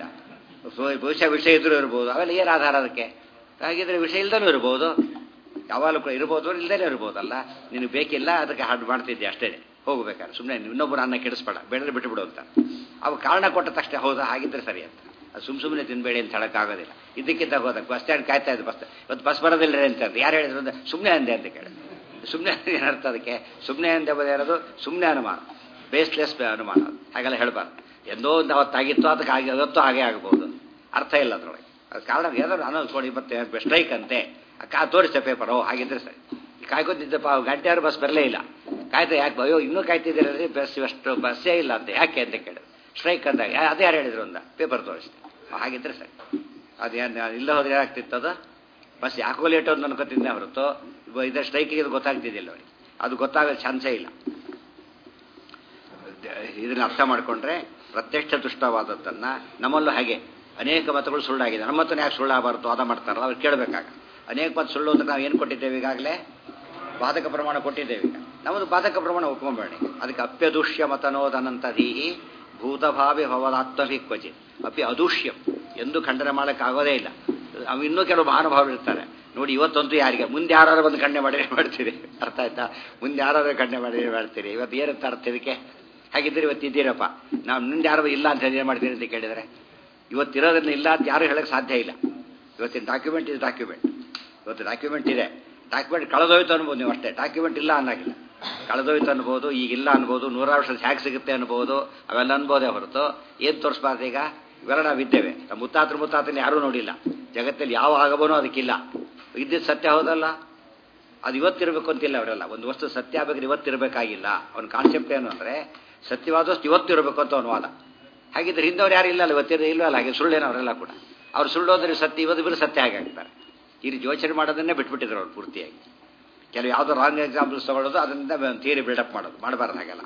ಬಹುಶಃ ವಿಷಯ ಇದ್ರೂ ಇರ್ಬೋದು ಅವೆಲ್ಲ ಏನು ಆಧಾರ ಅದಕ್ಕೆ ಹಾಗಿದ್ರೆ ವಿಷಯ ಇಲ್ದನೂ ಇರ್ಬೋದು ಯಾವಾಗಲೂ ಕೂಡ ಇರ್ಬೋದು ಇಲ್ದೇನೆ ಇರ್ಬೋದಲ್ಲ ನಿನಗೆ ಬೇಕಿಲ್ಲ ಅದಕ್ಕೆ ಹಾಡು ಮಾಡ್ತಿದ್ದೆ ಅಷ್ಟೇ ಹೋಗ್ಬೇಕಾದ್ರೆ ಸುಮ್ಮನೆ ಇನ್ನೊಬ್ಬರು ಅನ್ನ ಕೆಡಿಸ್ಬೇಡ ಬೇಡರೆ ಬಿಟ್ಟುಬಿಡು ಅಂತ ಅವು ಕಾರಣ ಕೊಟ್ಟ ತಕ್ಷಣ ಹೌದಾ ಹಾಗಿದ್ರೆ ಸರಿ ಅಂತ ಅದು ಸುಮ್ ಸುಮ್ಮನೆ ತಿನ್ಬೇಡಿ ಅಂತ ಹೇಳೋಕ್ಕಾಗೋದಿಲ್ಲ ಇದಕ್ಕಿಂತ ಹೋದಾಗ ಬಸ್ ಸ್ಟ್ಯಾಂಡ್ ಕಾಯ್ತಾ ಇದ್ದು ಬಸ್ ಇವತ್ತು ಬಸ್ ಬರೋದಿಲ್ಲ ಅಂತ ಯಾರು ಹೇಳಿದ್ರು ಅಂದ್ರೆ ಸುಮ್ಮನೆ ಅಂದೆ ಅಂತ ಕೇಳಿ ಸುಮ್ಮನೆ ಏನರ್ಥ ಅದಕ್ಕೆ ಸುಮ್ಮನೆ ಅಂದೆ ಇರೋದು ಸುಮ್ಮನೆ ಅನುಮಾನ ಬೇಸ್ಲೆಸ್ ಅನುಮಾನ ಹಾಗೆಲ್ಲ ಹೇಳಬಾರ್ದು ಎಂದೋ ಒಂದು ಅವತ್ತಾಗಿತ್ತು ಅದಕ್ಕೆ ಹಾಗೆ ಅವತ್ತು ಹಾಗೆ ಆಗ್ಬೋದು ಅರ್ಥ ಇಲ್ಲ ಅದರೊಳಗೆ ಅದು ಕಾರಣ ಏನಾದ್ರು ಅನ್ನೋದು ಕೊಡಿ ಮತ್ತೆ ಸ್ಟ್ರೈಕ್ ಅಂತೆ ಕಾ ತೋರಿಸ್ತೆ ಪೇಪರ್ ಓ ಹಾಗಿದ್ರೆ ಸರಿ ಕಾಯ್ಕೊತಿದ್ದಪ್ಪ ಗಂಟೆ ಯಾರು ಬಸ್ ಬರಲೇ ಇಲ್ಲ ಕಾಯ್ತಾ ಯಾಕೆ ಅಯ್ಯೋ ಇನ್ನೂ ಕಾಯ್ತಿದ್ದೀರಲ್ಲಿ ಬಸ್ ಅಷ್ಟು ಬಸ್ಸೇ ಇಲ್ಲ ಅಂತ ಯಾಕೆ ಅಂತ ಕೇಳಿದ್ರು ಸ್ಟ್ರೈಕ್ ಅಂದಾಗ ಅದೇ ಯಾರು ಹೇಳಿದ್ರು ಅಂದ ಪೇಪರ್ ತೋರಿಸ್ತೆ ಹಾಗಿದ್ರೆ ಸರಿ ಅದೇನು ಇಲ್ಲ ಹೋದ್ರೆ ಏನಾಗ್ತಿತ್ತು ಅದು ಬಸ್ ಯಾಕೋ ಲೇಟ್ ಅಂತ ಅನ್ಕೋತಿದ್ದೆ ಹೊರತು ಇದರ ಸ್ಟ್ರೈಕಿಗೆ ಇದು ಗೊತ್ತಾಗ್ತಿದ್ದಿಲ್ಲ ಅವರಿಗೆ ಅದು ಗೊತ್ತಾಗೋ ಚಾನ್ಸೇ ಇಲ್ಲ ಇದನ್ನ ಅರ್ಥ ಮಾಡಿಕೊಂಡ್ರೆ ಪ್ರತ್ಯಕ್ಷ ದುಷ್ಟವಾದದ್ದನ್ನ ನಮ್ಮಲ್ಲೂ ಹಾಗೆ ಅನೇಕ ಮತಗಳು ಸುಳ್ಳಾಗಿದೆ ನಮ್ಮ ಮತನ ಯಾಕೆ ಸುಳ್ಳಾಗಬಾರ್ದು ವಾದ ಮಾಡ್ತಾರಲ್ಲ ಅವ್ರು ಕೇಳಬೇಕಾಗ ಅನೇಕ ಮತ ಸುಳ್ಳು ಅಂದ್ರೆ ನಾವು ಏನು ಕೊಟ್ಟಿದ್ದೇವೆ ಈಗಾಗಲೇ ಬಾಧಕ ಪ್ರಮಾಣ ಕೊಟ್ಟಿದ್ದೇವೆ ಈಗ ನಮ್ಮದು ಬಾಧಕ ಪ್ರಮಾಣ ಒಪ್ಕೊಂಬೇಡಿ ಅದಕ್ಕೆ ಅಪ್ಯದೂಷ್ಯ ಮತನೋದನಂತಧೀಹಿ ಭೂತಭಾವಿ ಭವದಾತ್ಮಭಿ ಕ್ವಚಿತ್ ಅಪಿ ಅದೂಷ್ಯಂ ಎಂದು ಖಂಡನೆ ಮಾಡೋಕ್ಕಾಗೋದೇ ಇಲ್ಲ ಅವು ಇನ್ನೂ ಕೆಲವು ಮಹಾನುಭಾವರು ಇರ್ತಾರೆ ನೋಡಿ ಇವತ್ತಂತೂ ಯಾರಿಗೆ ಮುಂದೆ ಯಾರು ಬಂದು ಖಂಡನೆ ಮಾಡಿ ಮಾಡ್ತೀರಿ ಅರ್ಥ ಆಯ್ತಾ ಮುಂದೆ ಯಾರು ಖಂಡನೆ ಮಾಡಿ ಮಾಡ್ತೀರಿ ಇವತ್ತು ಏನಂತ ಅರ್ಥ ಇದಕ್ಕೆ ಹಾಗಿದ್ರೆ ಇವತ್ತು ಇದ್ದೀರಪ್ಪ ನಾವು ಮುಂದೆ ಯಾರು ಇಲ್ಲ ಅಂತ ಏನು ಮಾಡ್ತೀರಿ ಅಂತ ಕೇಳಿದರೆ ಇವತ್ತಿರೋದನ್ನ ಇಲ್ಲ ಅಂತ ಯಾರು ಹೇಳಕ್ಕೆ ಸಾಧ್ಯ ಇಲ್ಲ ಇವತ್ತಿನ ಡಾಕ್ಯುಮೆಂಟ್ ಇಸ್ ಡಾಕ್ಯುಮೆಂಟ್ ಇವತ್ತು ಡಾಕ್ಯುಮೆಂಟ್ ಇದೆ ಡಾಕ್ಯುಮೆಂಟ್ ಕಳೆದೋಯ್ತು ಅನ್ಬೋದು ನೀವು ಅಷ್ಟೇ ಡಾಕ್ಯುಮೆಂಟ್ ಇಲ್ಲ ಅನ್ನೋಗಿಲ್ಲ ಕಳೆದೋಯ್ತು ಅನ್ಬೋದು ಈಗ ಇಲ್ಲ ಅನ್ಬೋದು ನೂರಾರು ವರ್ಷ ಹ್ಯಾಕ್ ಸಿಗುತ್ತೆ ಅನ್ಬೋದು ಅವೆಲ್ಲ ಅನ್ಬೋದೇ ಹೊರತು ಏನು ತೋರಿಸ್ಬಾರ್ದು ಈಗ ಇವೆಲ್ಲ ನಾವಿದ್ದೇವೆ ನಮ್ಮ ಮುತ್ತಾತ್ರ ಮುತ್ತಾತನ ಯಾರೂ ನೋಡಿಲ್ಲ ಜಗತ್ತಲ್ಲಿ ಯಾವ ಆಗಬೋನೋ ಅದಕ್ಕಿಲ್ಲ ಇದ್ದಿದ್ದು ಸತ್ಯ ಹೌದಲ್ಲ ಅದು ಇವತ್ತಿರಬೇಕು ಅಂತಿಲ್ಲ ಅವರೆಲ್ಲ ಒಂದು ವಸ್ತು ಸತ್ಯ ಆಗಬೇಕಾದ್ರೆ ಇವತ್ತಿರಬೇಕಾಗಿಲ್ಲ ಅವನ ಕಾನ್ಸೆಪ್ಟ್ ಏನು ಅಂದರೆ ಸತ್ಯವಾದ ವಸ್ತು ಇವತ್ತಿರಬೇಕು ಅಂತ ಅವನ ವಾದ ಹಾಗಿದ್ರೆ ಹಿಂದವ್ರು ಯಾರು ಇಲ್ಲ ಅಲ್ಲ ಇವತ್ತಿರ ಇಲ್ವಲ್ಲ ಹಾಗೆ ಸುಳ್ಳೇನು ಅವರೆಲ್ಲ ಕೂಡ ಅವ್ರು ಸುಳ್ಳೋದ್ರೆ ಸತ್ಯ ಇವತ್ತು ಬಿರು ಸತ್ಯ ಹಾಗೆ ಆಗ್ತಾರೆ ಈ ರೀತಿ ಯೋಚನೆ ಮಾಡೋದನ್ನೇ ಬಿಟ್ಬಿಟ್ಟಿದ್ರು ಅವ್ರು ಪೂರ್ತಿಯಾಗಿ ಕೆಲವು ಯಾವುದೋ ರಾಂಗ್ ಎಕ್ಸಾಂಪಲ್ಸ್ ತಗೊಳ್ಳೋದು ಅದರಿಂದ ಥಿಯರಿ ಬಿಲ್ಡಪ್ ಮಾಡೋದು ಮಾಡಬಾರ್ದು ಹಾಗೆಲ್ಲ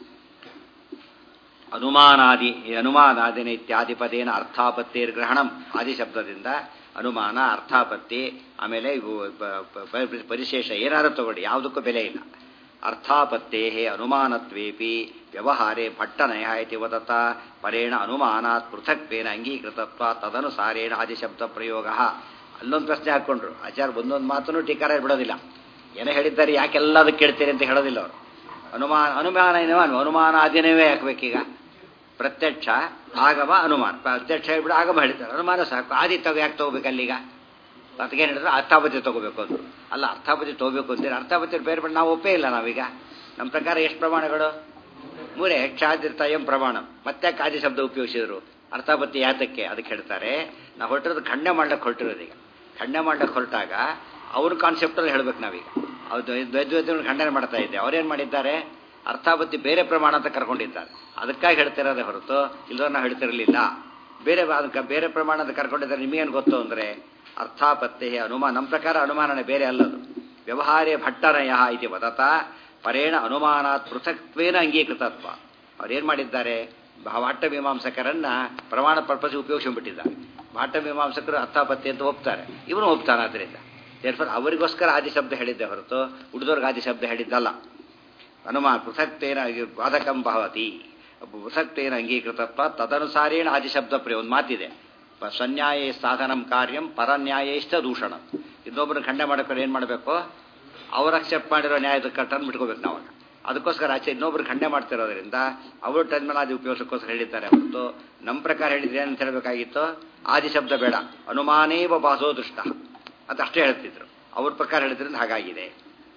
ಅನುಮಾನಾದಿ ಈ ಅನುಮಾನಾದಿನ ಇತ್ಯಾದಿ ಪದೇನ ಅರ್ಥಾಪತ್ತಿರ್ ಗ್ರಹಣಂ ಆದಿ ಶಬ್ದದಿಂದ ಅನುಮಾನ ಅರ್ಥಾಪತ್ತಿ ಆಮೇಲೆ ಇವು ಪರಿಶೇಷ ಏನಾರು ತಗೊಳ್ಳಿ ಯಾವುದಕ್ಕೂ ಬೆಲೆ ಇಲ್ಲ ಅರ್ಥಾಪತ್ತೇ ಅನುಮಾನತ್ವೇಪಿ ವ್ಯವಹಾರೇ ಭಟ್ಟನಯ ಇತಿ ವದತ ಪರೇಣ ಅನುಮಾನಾತ್ ಪೃಥಕ್ವೇನ ಅಂಗೀಕೃತತ್ವ ತದನುಸಾರೇಣ ಆದಿಶಬ್ದ ಪ್ರಯೋಗ ಅಲ್ಲೊಂದು ಪ್ರಶ್ನೆ ಹಾಕ್ಕೊಂಡ್ರು ಆಚಾರ ಒಂದೊಂದು ಮಾತನ್ನು ಟೀಕಾರ ಬಿಡೋದಿಲ್ಲ ಏನೋ ಹೇಳಿದ್ದಾರೆ ಯಾಕೆಲ್ಲದಕ್ಕೆ ಕೇಳ್ತೀರಿ ಅಂತ ಹೇಳೋದಿಲ್ಲ ಅವರು ಅನುಮಾನ ಅನುಮಾನ ಏನೋ ಅನುಮಾನ ಆದಿನವೇ ಹಾಕ್ಬೇಕೀಗ ಪ್ರತ್ಯಕ್ಷ ಆಗಮ ಅನುಮಾನ ಪ್ರತ್ಯಕ್ಷ ಹೇಳ್ಬಿಟ್ಟು ಆಗಮ ಹೇಳ್ತಾರೆ ಅನುಮಾನ ಸಾಕು ಆದಿ ತಗೋ ಯಾಕೆ ತಗೋಬೇಕು ಅಲ್ಲೀಗ ಅದಕ್ಕೇನು ಹೇಳಿದ್ರೆ ಅರ್ಥಾಪತಿ ತಗೋಬೇಕು ಅಂದರು ಅಲ್ಲ ಅರ್ಥಾಪತಿ ತಗೋಬೇಕು ಅಂತೀರಿ ಅರ್ಥಾಪತಿ ಬೇರೆ ಬೇರೆ ನಾವು ಒಪ್ಪೇ ಇಲ್ಲ ನಾವೀಗ ನಮ್ಮ ಪ್ರಕಾರ ಎಷ್ಟು ಪ್ರಮಾಣಗಳು ಮೂರೇ ಕ್ಷಾದಿರ್ತಯಂ ಪ್ರಮಾಣ ಮತ್ತೆ ಕಾದಿ ಶಬ್ದ ಉಪಯೋಗಿಸಿದ್ರು ಅರ್ಥಾಪತಿ ಯಾತಕ್ಕೆ ಅದಕ್ಕೆ ಹೇಳ್ತಾರೆ ನಾವು ಹೊರಟಿರೋದು ಖಂಡನೆ ಮಾಡ್ಲಿಕ್ಕೆ ಹೊರಟಿರೋದು ಈಗ ಖಂಡನೆ ಮಾಡ್ಲಿಕ್ಕೆ ಹೊರಟಾಗ ಅವ್ರ ಕಾನ್ಸೆಪ್ಟಲ್ಲಿ ಹೇಳ್ಬೇಕು ನಾವೀಗ ಅವ್ರು ದ್ವೈದ್ವೈತ ಖಂಡನೆ ಮಾಡ್ತಾ ಇದ್ದೆ ಅವ್ರೇನು ಮಾಡಿದ್ದಾರೆ ಅರ್ಥಾಪತ್ತಿ ಬೇರೆ ಪ್ರಮಾಣ ಅಂತ ಕರ್ಕೊಂಡಿದ್ದಾರೆ ಅದಕ್ಕಾಗಿ ಹೇಳ್ತಿರೋದೇ ಹೊರತು ಇಲ್ಲದೋ ನಾವು ಹೇಳ್ತಿರಲಿಲ್ಲ ಬೇರೆ ಅದಕ್ಕೆ ಬೇರೆ ಪ್ರಮಾಣದ ಕರ್ಕೊಂಡಿದ್ದಾರೆ ನಿಮಗೇನು ಗೊತ್ತು ಅಂದರೆ ಅರ್ಥಾಪತ್ತೆ ಅನುಮಾನ ನಮ್ಮ ಪ್ರಕಾರ ಅನುಮಾನನೇ ಬೇರೆ ಅಲ್ಲದು ವ್ಯವಹಾರೇ ಭಟ್ಟನಯ ಇತಿ ವದತ ಪರೇಣ ಅನುಮಾನಾತ್ ಪೃಥಕ್ತ್ವೇನ ಅಂಗೀಕೃತತ್ವ ಅವ್ರೇನು ಮಾಡಿದ್ದಾರೆ ಭಾಟ ಮೀಮಾಂಸಕರನ್ನ ಪ್ರಮಾಣ ಪರ್ಪಸ್ ಉಪಯೋಗಿಸಿಬಿಟ್ಟಿದ್ದಾರೆ ಭಾಟ ಮೀಮಾಂಸಕರು ಅರ್ಥಾಪತ್ತಿ ಅಂತ ಒಪ್ತಾರೆ ಇವನು ಒಪ್ತಾನೆ ಅದರಿಂದ ದೇರ್ಫರ್ ಅವರಿಗೋಸ್ಕರ ಆದಿ ಶಬ್ದ ಹೇಳಿದ್ದೆ ಹೊರತು ಉಳಿದವ್ರಿಗೆ ಆದಿ ಶಬ್ದ ಹೇಳಿದ್ದಲ್ಲ ಅನುಮಾನ ಪೃಥಕ್ತೇನ ಬಾಧಕಂ ಭವತಿ ಪೃಥಕ್ತೇನ ಅಂಗೀಕೃತತ್ವ ತದನುಸಾರೇಣ ಆದಿಶಬ್ದ ಪ್ರಯೋಗ ಒಂದು ಮಾತಿದೆ ಸ್ವನ್ಯಾಯೇ ಸಾಧನಂ ಕಾರ್ಯಂ ಪರನ್ಯಾಯೇಷ್ಟ ದೂಷಣ ಇನ್ನೊಬ್ಬರು ಖಂಡನೆ ಮಾಡಕ್ಕೆ ಏನು ಮಾಡಬೇಕು ಅವ್ರು ಅಕ್ಸೆಪ್ಟ್ ಮಾಡಿರೋ ನ್ಯಾಯದ ಟರ್ನ್ ಬಿಟ್ಕೋಬೇಕು ನಾವು ಅದಕ್ಕೋಸ್ಕರ ಆಚೆ ಇನ್ನೊಬ್ರು ಖಂಡನೆ ಮಾಡ್ತಿರೋದ್ರಿಂದ ಅವರು ಟರ್ನ್ ಮೇಲೆ ಆದಿ ಉಪಯೋಗಕ್ಕೋಸ್ಕರ ಹೇಳಿದ್ದಾರೆ ಹೊರತು ನಮ್ಮ ಪ್ರಕಾರ ಹೇಳಿದ್ರೆ ಏನಂತ ಹೇಳಬೇಕಾಗಿತ್ತು ಆದಿ ಶಬ್ದ ಬೇಡ ಅನುಮಾನೇವ ಬಾಸೋ ದುಷ್ಟ ಅಂತ ಅಷ್ಟೇ ಹೇಳ್ತಿದ್ರು ಅವ್ರ ಪ್ರಕಾರ ಹೇಳಿದ್ರಿಂದ ಹಾಗಾಗಿದೆ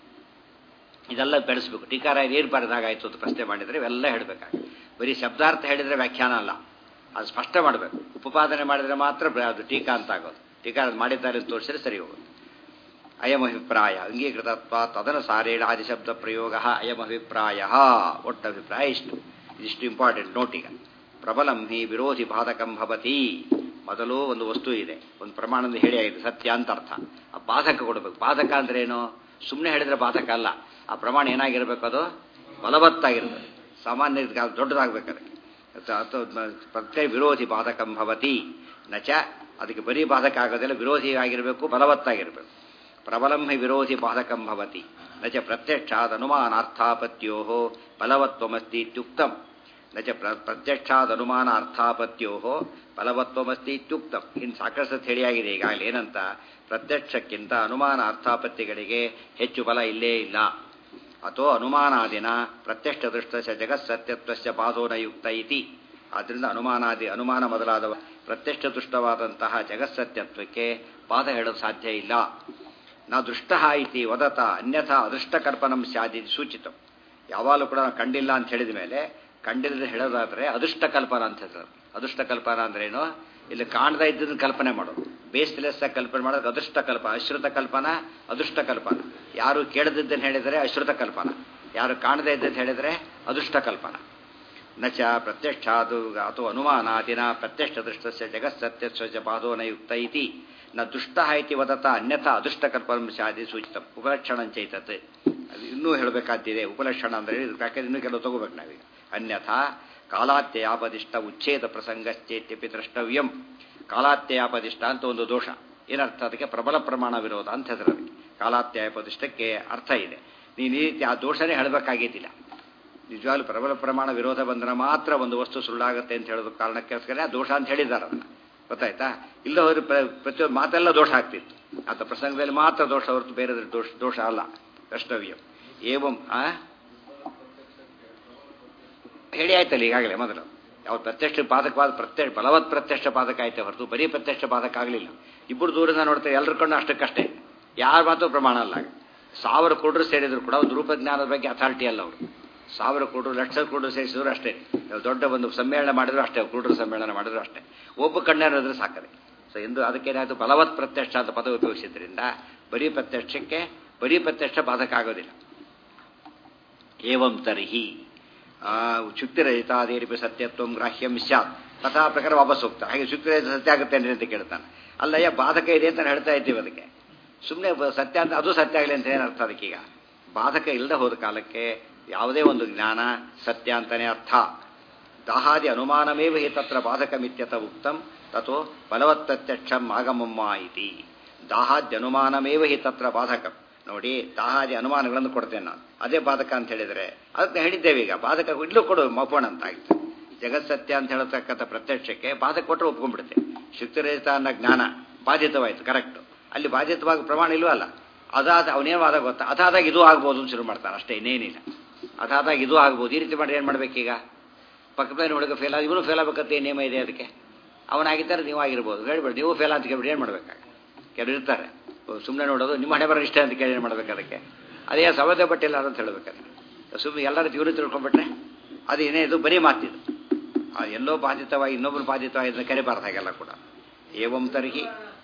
ಇದೆಲ್ಲ ಬೆಳೆಸ್ಬೇಕು ಟೀಕಾರ ಏನು ಬರೆದಾಗಾಯ್ತು ಅಂತ ಪ್ರಶ್ನೆ ಮಾಡಿದರೆ ಇವೆಲ್ಲ ಹೇಳಬೇಕಾಗಿ ಬರೀ ಶಬ್ದಾರ್ಥ ಹೇಳಿದರೆ ವ್ಯಾಖ್ಯಾನ ಅಲ್ಲ ಅದು ಸ್ಪಷ್ಟ ಮಾಡಬೇಕು ಉಪಪಾದನೆ ಮಾಡಿದರೆ ಮಾತ್ರ ಅದು ಟೀಕಾ ಅಂತ ಆಗೋದು ಟೀಕಾ ಅದು ಮಾಡಿದ್ದಾರೆ ಅಂತ ತೋರಿಸಿದ್ರೆ ಸರಿ ಹೋಗುತ್ತೆ ಅಯಂ ಅಭಿಪ್ರಾಯ ಅಂಗೀಕೃತತ್ವ ತದನುಸಾರೇಣ ಆದಿಶಬ್ದ ಪ್ರಯೋಗ ಅಯಂ ಅಭಿಪ್ರಾಯ ಒಟ್ಟು ಅಭಿಪ್ರಾಯ ಇಷ್ಟು ಇದಿಷ್ಟು ಇಂಪಾರ್ಟೆಂಟ್ ನೋಟೀಗ ಪ್ರಬಲಂ ಹಿ ವಿರೋಧಿ ಬಾಧಕಂ ಭವತಿ ಮೊದಲು ಒಂದು ವಸ್ತು ಇದೆ ಒಂದು ಪ್ರಮಾಣದ ಹೇಳಿ ಆಗಿದೆ ಸತ್ಯ ಅಂತ ಅರ್ಥ ಆ ಬಾಧಕ ಕೊಡಬೇಕು ಬಾಧಕ ಅಂದ್ರೆ ಏನು ಸುಮ್ಮನೆ ಹೇಳಿದ್ರೆ ಬಾಧಕ ಅಲ್ಲ ಆ ಪ್ರಮಾಣ ಏನಾಗಿರ್ಬೇಕು ಅದು ಬಲವತ್ತಾಗಿರ್ಬೇಕು ಸಾಮಾನ್ಯ ದೊಡ್ಡದಾಗಬೇಕು ಅದಕ್ಕೆ ಅಥವಾ ಪ್ರತ್ಯಯ ವಿರೋಧಿ ಬಾಧಕಂ ಭವತಿ ನಚ ಅದಕ್ಕೆ ಬರೀ ಬಾಧಕ ಆಗೋದಿಲ್ಲ ವಿರೋಧಿ ಆಗಿರಬೇಕು ಬಲವತ್ತಾಗಿರಬೇಕು ಪ್ರಬಲಂ ಹಿ ವಿರೋಧಿ ಬಾಧಕಂ ಭವತಿ ನಚ ಪ್ರತ್ಯಕ್ಷಾದ ಅನುಮಾನಾರ್ಥಾಪತ್ಯೋ ಬಲವತ್ವಮಸ್ತಿ ಇತ್ಯುಕ್ತಂ ನಚ ಪ್ರತ್ಯಕ್ಷಾದ ಅನುಮಾನ ಅರ್ಥಾಪತ್ಯೋ ಬಲವತ್ವಮಸ್ತಿ ಇತ್ಯುಕ್ತಂ ಇನ್ನು ಸಾಕಷ್ಟು ತಿಳಿಯಾಗಿದೆ ಈಗಾಗಲೇ ಏನಂತ ಪ್ರತ್ಯಕ್ಷಕ್ಕಿಂತ ಅನುಮಾನ ಅರ್ಥಾಪತ್ತಿಗಳಿಗೆ ಹೆಚ್ಚು ಬಲ ಇಲ್ಲೇ ಇಲ್ಲ ಅಥೋ ಅನುಮಾನಾದಿನ ಪ್ರತ್ಯಕ್ಷ ದೃಷ್ಟ ಜಗತ್ಸತ್ಯತ್ವಸ್ಯ ಪಾದೋನಯುಕ್ತ ಇತಿ ಆದ್ದರಿಂದ ಅನುಮಾನಾದಿ ಅನುಮಾನ ಮೊದಲಾದ ಪ್ರತ್ಯಕ್ಷ ದೃಷ್ಟವಾದಂತಹ ಜಗತ್ಸತ್ಯತ್ವಕ್ಕೆ ಪಾದ ಹೇಳಲು ಸಾಧ್ಯ ಇಲ್ಲ ನಾ ದೃಷ್ಟ ಇತಿ ವದತ ಅನ್ಯಥಾ ಅದೃಷ್ಟಕಲ್ಪನಂ ಸ್ಯಾದಿ ಸೂಚಿತ ಯಾವಾಗಲೂ ಕೂಡ ನಾವು ಕಂಡಿಲ್ಲ ಅಂತ ಹೇಳಿದ ಮೇಲೆ ಕಂಡಿಲ್ಲದೆ ಹೇಳೋದಾದ್ರೆ ಅದೃಷ್ಟ ಕಲ್ಪನಾ ಅಂತ ಹೇಳ್ತಾರೆ ಅದೃಷ್ಟ ಕಲ್ಪನಾ ಅಂದ್ರೇನು ಇಲ್ಲಿ ಕಾಣದ ಇದ್ದದನ್ನ ಕಲ್ಪನೆ ಮಾಡೋದು ಬೇಸ್ಲೆಸ್ ಕಲ್ಪನೆ ಮಾಡೋದು ಅದೃಷ್ಟ ಕಲ್ಪನಾ ಅಶ್ರುತ ಕಲ್ಪನಾ ಅದೃಷ್ಟ ಕಲ್ಪನಾ ಯಾರು ಕೇಳದಿದ್ದನ್ನು ಹೇಳಿದರೆ ಅಶ್ರುತ ಕಲ್ಪನಾ ಯಾರು ಕಾಣದೇ ಇದ್ದದ್ದು ಹೇಳಿದರೆ ಅದೃಷ್ಟ ಕಲ್ಪನಾ ನಚ ಪ್ರತ್ಯಕ್ಷಾದು ಅಥವಾ ಅನುಮಾನಾದಿನ ಪ್ರತ್ಯಕ್ಷ ದೃಷ್ಟಸ್ಯ ಜಗತ್ಸತ್ಯಸ್ವ ಪಾದೋನಯುಕ್ತ ಇತಿ ನ ದುಷ್ಟ ಇತಿ ವದತ ಅನ್ಯಥಾ ಅದೃಷ್ಟ ಕಲ್ಪನ ಶಾದಿ ಸೂಚಿತ ಉಪಲಕ್ಷಣಂಚೈತತ್ ಅದು ಇನ್ನೂ ಹೇಳಬೇಕಾದಿದೆ ಉಪಲಕ್ಷಣ ಅಂದರೆ ಯಾಕಂದ್ರೆ ಇನ್ನೂ ಕೆಲವು ತಗೋಬೇಕು ನಾವೀಗ ಅನ್ಯಥಾ ಕಾಲಾತ್ಯಯಾಪದಿಷ್ಟ ಉಚ್ಛೇದ ಪ್ರಸಂಗಶ್ಚೇತ್ಯಪಿ ದ್ರಷ್ಟವ್ಯಂ ಕಾಲಾತ್ಯಯಾಪದಿಷ್ಟ ಅಂತ ಒಂದು ದೋಷ ಏನರ್ಥ ಅದಕ್ಕೆ ಪ್ರಬಲ ಪ್ರಮಾಣ ವಿರೋಧ ಅಂತ ಹೆಸರು ಅದಕ್ಕೆ ಕಾಲಾತ್ಯಯಾಪದಿಷ್ಟಕ್ಕೆ ಅರ್ಥ ಇದೆ ನೀನು ಈ ರೀತಿ ಆ ದೋಷನೇ ಹೇಳಬೇಕಾಗಿದ್ದಿಲ್ಲ ನಿಜವಾಗ್ಲೂ ಪ್ರಬಲ ಪ್ರಮಾಣ ವಿರೋಧ ಬಂದ್ರೆ ಮಾತ್ರ ಒಂದು ವಸ್ತು ಸುಳ್ಳಾಗುತ್ತೆ ಅಂತ ಹೇಳೋದು ಕಾರಣಕ್ಕೋಸ್ಕರ ದೋಷ ಅಂತ ಹೇಳಿದ್ದಾರೆ ಅದನ್ನ ಗೊತ್ತಾಯ್ತಾ ಇಲ್ಲ ಹೋದ್ರೆ ಪ್ರತಿಯೊಂದು ಮಾತೆಲ್ಲ ದೋಷ ಆಗ್ತಿತ್ತು ಆತ ಪ್ರಸಂಗದಲ್ಲಿ ಮಾತ್ರ ದೋಷ ಹೊರತು ಬೇರೆ ದೋಷ ದೋಷ ಅಲ್ಲ ಕರ್ತವ್ಯ ಏವಂ ಆ ಹೇಳಿ ಆಯ್ತಲ್ಲ ಈಗಾಗಲೇ ಮೊದಲು ಯಾವ ಪ್ರತ್ಯಕ್ಷ ಪಾದಕವಾದ ಪ್ರತ್ಯಕ್ಷ ಬಲವತ್ ಪ್ರತ್ಯಕ್ಷ ಪಾದಕ ಆಯ್ತೆ ಹೊರತು ಬರೀ ಪ್ರತ್ಯಕ್ಷ ಪಾದಕ ಆಗಲಿಲ್ಲ ಇಬ್ಬರು ದೂರದಿಂದ ನೋಡ್ತಾರೆ ಎಲ್ಲರ ಕಣ್ಣು ಅಷ್ಟಕ್ಕಷ್ಟೇ ಯಾರ ಮಾತು ಪ್ರಮಾಣ ಅಲ್ಲ ಸಾವಿರ ಕೋಡ್ರು ಸೇರಿದ್ರು ಕೂಡ ಒಂದು ರೂಪಜ್ಞಾನದ ಬಗ್ಗೆ ಅಥಾರಿಟಿ ಅಲ್ಲ ಅವರು ಸಾವಿರ ಕೋಡ್ರು ಲಕ್ಷ ಕೋಡ್ರು ಸೇರಿಸಿದ್ರು ಅಷ್ಟೇ ದೊಡ್ಡ ಒಂದು ಸಮ್ಮೇಳನ ಮಾಡಿದ್ರು ಅಷ್ಟೇ ಕೂಡ್ರು ಸಮ್ಮೇಳನ ಮಾಡಿದ್ರು ಅಷ್ಟೇ ಒಬ್ಬ ಕಣ್ಣೇನಾದ್ರೂ ಸಾಕದೆ ಸೊ ಎಂದು ಅದಕ್ಕೇನಾಯ್ತು ಬಲವತ್ ಪ್ರತ್ಯಕ್ಷ ಅಂತ ಪದ ಉಪಯೋಗಿಸಿದ್ರಿಂದ ಬರೀ ಪ್ರತ್ಯಕ್ಷಕ್ಕೆ ಬರೀ ಪ್ರತ್ಯಕ್ಷ ಬಾಧಕ ಆಗೋದಿಲ್ಲ ಏವಂ ತರ್ಹಿ ಶುಕ್ತಿರಹಿತಾದೇರಿಪಿ ಸತ್ಯತ್ವಂ ಗ್ರಾಹ್ಯಂ ಸ್ಯಾತ್ ತಥಾ ಪ್ರಕಾರ ವಾಪಸ್ ಹೋಗ್ತಾರೆ ಹಾಗೆ ಶುಕ್ತಿರಹಿತ ಸತ್ಯ ಆಗುತ್ತೆ ಅಂತ ಕೇಳ್ತಾನೆ ಅಲ್ಲಯ್ಯ ಬಾಧಕ ಇದೆ ಅಂತ ಹೇಳ್ತಾ ಇದ್ದೀವಿ ಅದಕ್ಕೆ ಸುಮ್ಮನೆ ಸತ್ಯ ಅಂತ ಅದು ಸತ್ಯ ಆಗಲಿ ಅಂತ ಏನರ್ಥ ಅದಕ್ಕೀಗ ಬಾಧಕ ಇಲ್ಲದೆ ಹೋದ ಕಾಲಕ್ಕೆ ಯಾವುದೇ ಒಂದು ಜ್ಞಾನ ಸತ್ಯ ಅಂತಾನೆ ಅರ್ಥ ದಾಹಾದಿ ಅನುಮಾನಮೇವ ಹಿ ತತ್ರ ಬಾಧಕಮಿತ್ಯತ ಉಕ್ತಂ ತಥೋ ಬಲವತ್ತತ್ಯಕ್ಷಂ ಆಗಮಮ್ಮ ಇತಿ ದಾಹಾದ್ಯನುಮಾನಮೇವ ಹಿ ತತ್ರ ಬಾಧಕಂ ನೋಡಿ ದಾಹಾದಿ ಅನುಮಾನಗಳನ್ನು ಕೊಡ್ತೇನೆ ನಾನು ಅದೇ ಬಾಧಕ ಅಂತ ಹೇಳಿದರೆ ಅದಕ್ಕೆ ಹೇಳಿದ್ದೇವೆ ಈಗ ಬಾಧಕ ಇಲ್ಲೂ ಕೊಡು ಮಪೋಣ ಅಂತ ಆಯ್ತು ಜಗತ್ಸತ್ಯ ಅಂತ ಹೇಳತಕ್ಕಂಥ ಪ್ರತ್ಯಕ್ಷಕ್ಕೆ ಬಾಧಕ ಕೊಟ್ಟರೆ ಒಪ್ಕೊಂಡ್ಬಿಡುತ್ತೆ ಶುಕ್ತಿರಹಿತ ಅನ್ನೋ ಜ್ಞಾನ ಬಾಧಿತವಾಯಿತು ಕರೆಕ್ಟು ಅಲ್ಲಿ ಬಾಧಿತವಾಗಿ ಪ್ರಮಾಣ ಇಲ್ವೂ ಅಲ್ಲ ಅದಾದ ಅವನೇವಾದಾಗ ಗೊತ್ತಾ ಅದಾದಾಗ ಇದು ಆಗ್ಬೋದು ಅಂತ ಶುರು ಮಾಡ್ತಾನೆ ಅಷ್ಟೇ ಇನ್ನೇನಿಲ್ಲ ಅದಾದಾಗ ಇದು ಆಗ್ಬೋದು ಈ ರೀತಿ ಮಾಡಿ ಏನು ಮಾಡ್ಬೇಕೀಗ ಪಕ್ಕದಲ್ಲಿ ಹುಡುಗ ಫೇಲ್ ಆಗಿ ಇವನು ಫೇಲ್ ಆಗ್ಬೇಕಂತ ಏನು ನಿಯಮ ಇದೆ ಅದಕ್ಕೆ ಅವನಾಗಿದ್ದರೆ ನೀವು ಆಗಿರ್ಬೋದು ಹೇಳ್ಬೇಡಿ ನೀವು ಫೇಲ್ ಅಂತ ಕೇಳ್ಬಿಟ್ಟು ಏನು ಮಾಡ್ಬೇಕಾಗ ಕೆಲವರು ಇರ್ತಾರೆ ಸುಮ್ಮನೆ ನೋಡೋದು ನಿಮ್ಮ ಹಣೆ ಬರೋ ಇಷ್ಟ ಅಂತ ಕೇಳಿ ಏನು ಮಾಡ್ಬೇಕು ಅದಕ್ಕೆ ಅದೇ ಸವದೆ ಬಟ್ಟಿಲ್ಲ ಅಂತ ಹೇಳ್ಬೇಕಾದ್ರೆ ಸುಮ್ಮನೆ ಎಲ್ಲರೂ ತೀವ್ರ ತಿಳ್ಕೊಂಡ್ಬಿಟ್ರೆ ಅದು ಏನೇ ಇದು ಬರೀ ಮಾತಿದು ಆ ಎಲ್ಲೋ ಬಾಧಿತವಾಗಿ ಇನ್ನೊಬ್ಬರು ಬಾಧಿತವಾಗಿ ಇದನ್ನ ಕರಿಬಾರ್ದು ಹಾಗೆಲ್ಲ ಕೂಡ ಏವಂ ತರ್ಹಿ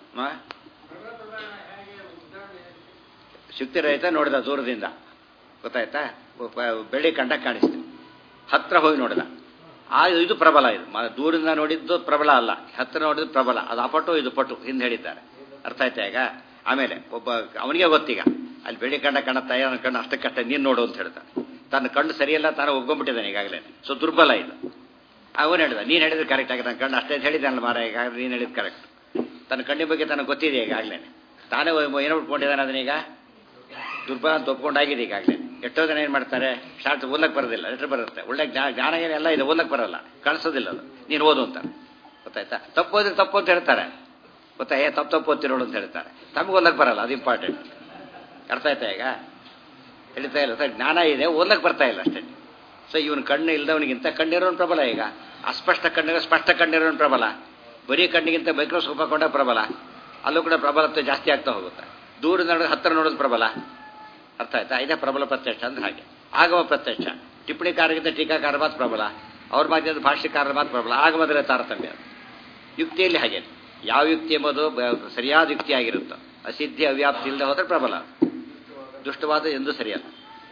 ಶುಕ್ತಿರಹಿತ ನೋಡಿದ ದೂರದಿಂದ ಗೊತ್ತಾಯ್ತಾ ಬೆಳ್ಳಿ ಕಂಡ ಕಾಣಿಸ್ತು ಹತ್ರ ಹೋಗಿ ನೋಡಿದ ಆ ಇದು ಪ್ರಬಲ ಇದು ದೂರಿಂದ ನೋಡಿದ್ದು ಪ್ರಬಲ ಅಲ್ಲ ಹತ್ರ ನೋಡಿದ್ದು ಪ್ರಬಲ ಅದು ಅಪಟು ಇದು ಪಟು ಹಿಂದೆ ಹೇಳಿದ್ದಾರೆ ಅರ್ಥ ಆಯ್ತಾ ಈಗ ಆಮೇಲೆ ಒಬ್ಬ ಅವನಿಗೆ ಗೊತ್ತೀಗ ಅಲ್ಲಿ ಬೆಳ್ಳಿ ಕಂಡ ಕಾಣುತ್ತಾ ನನ್ನ ಕಣ್ಣು ಅಷ್ಟಕ್ಕಷ್ಟೇ ನೀನು ನೋಡು ಅಂತ ಹೇಳ್ತಾನೆ ತನ್ನ ಕಣ್ಣು ಸರಿಯಲ್ಲ ತಾನು ಒಪ್ಕೊಂಡ್ಬಿಟ್ಟಿದ್ದಾನೆ ಈಗಾಗಲೇ ಸೊ ದುರ್ಬಲ ಇದು ಅವನು ಹೇಳಿದ ನೀನು ಹೇಳಿದ್ರೆ ಕರೆಕ್ಟ್ ಆಗಿ ನನ್ನ ಕಣ್ಣು ಅಷ್ಟೇ ಹೇಳಿದ್ದಾನಲ್ಲ ಮಾರ ಈಗ ನೀನು ಹೇಳಿದ್ದು ಕರೆಕ್ಟ್ ತನ್ನ ಕಣ್ಣಿನ ಬಗ್ಗೆ ತನಗೆ ಗೊತ್ತಿದೆ ಈಗಾಗಲೇ ತಾನೇ ಏನೋ ಉಟ್ಕೊಂಡಿದ್ದಾನೆ ಅದನ್ನೀಗ ದುರ್ಬಲ ಅಂತ ಒಪ್ಕೊಂಡಾಗಿದೆ ಈಗಾಗಲೇ ಎಷ್ಟೋ ಜನ ಏನು ಮಾಡ್ತಾರೆ ಶಾರ್ಟ್ ಓದಕ್ಕೆ ಬರೋದಿಲ್ಲ ಲೆಟರ್ ಬರುತ್ತೆ ಒಳ್ಳೆ ಜ್ಞಾನ ಜ್ಞಾನ ಏನೆಲ್ಲ ಇದೆ ಓದಕ್ಕೆ ಬರಲ್ಲ ಕಾಣಿಸೋದಿಲ್ಲ ಅದು ನೀನು ಓದು ಅಂತಾರೆ ಗೊತ್ತಾಯ್ತಾ ತಪ್ಪು ಓದಿದ್ರೆ ತಪ್ಪು ಅಂತ ಹೇಳ್ತಾರೆ ಗೊತ್ತಾ ಏ ತಪ್ಪು ತಪ್ಪು ಓದ್ತಿರೋಳು ಅಂತ ಹೇಳ್ತಾರೆ ತಮಗೆ ಓದಕ್ಕೆ ಬರಲ್ಲ ಅದು ಇಂಪಾರ್ಟೆಂಟ್ ಅರ್ಥ ಆಯ್ತಾ ಈಗ ಹೇಳ್ತಾ ಇಲ್ಲ ಸರ್ ಜ್ಞಾನ ಇದೆ ಓದಕ್ಕೆ ಬರ್ತಾ ಇಲ್ಲ ಅಷ್ಟೇ ಸೊ ಇವನು ಕಣ್ಣು ಇಲ್ಲದವನಿಗಿಂತ ಕಣ್ಣಿರೋನ್ ಪ್ರಬಲ ಈಗ ಅಸ್ಪಷ್ಟ ಕಣ್ಣಿರೋ ಸ್ಪಷ್ಟ ಕಣ್ಣಿರೋನ್ ಪ್ರಬಲ ಬರೀ ಕಣ್ಣಿಗಿಂತ ಮೈಕ್ರೋಸ್ಕೋಪ್ ಹಾಕೊಂಡ ಪ್ರಬಲ ಅಲ್ಲೂ ಕೂಡ ಪ್ರಬಲತ್ವ ಜಾಸ್ತಿ ಆಗ್ತಾ ಹೋಗುತ್ತೆ ದೂರ ನೋಡೋದು ಹತ್ತಿರ ನೋಡೋದು ಪ್ರಬಲ ಅರ್ಥ ಆಯ್ತಾ ಇದೇ ಪ್ರಬಲ ಪ್ರತ್ಯಕ್ಷ ಅಂದ್ರೆ ಹಾಗೆ ಆಗಮ ಪ್ರತ್ಯಕ್ಷ ಟಿಪ್ಪಣಿಕಾರಗಿಂತ ಟೀಕಾಕಾರ ಮಾತ್ರ ಪ್ರಬಲ ಅವ್ರ ಮಾತಿನ ಭಾಷ್ಯಕಾರರ ಮಾತ್ರ ಪ್ರಬಲ ಆಗಮದ್ರೆ ತಾರತಮ್ಯ ಯುಕ್ತಿಯಲ್ಲಿ ಹಾಗೆ ಯಾವ ಯುಕ್ತಿ ಎಂಬುದು ಸರಿಯಾದ ಯುಕ್ತಿ ಆಗಿರುತ್ತೋ ಅಸಿದ್ಧಿ ಅವ್ಯಾಪ್ತಿ ಇಲ್ಲದೆ ಹೋದ್ರೆ ಪ್ರಬಲ ದುಷ್ಟವಾದ ಎಂದು ಸರಿಯಲ್ಲ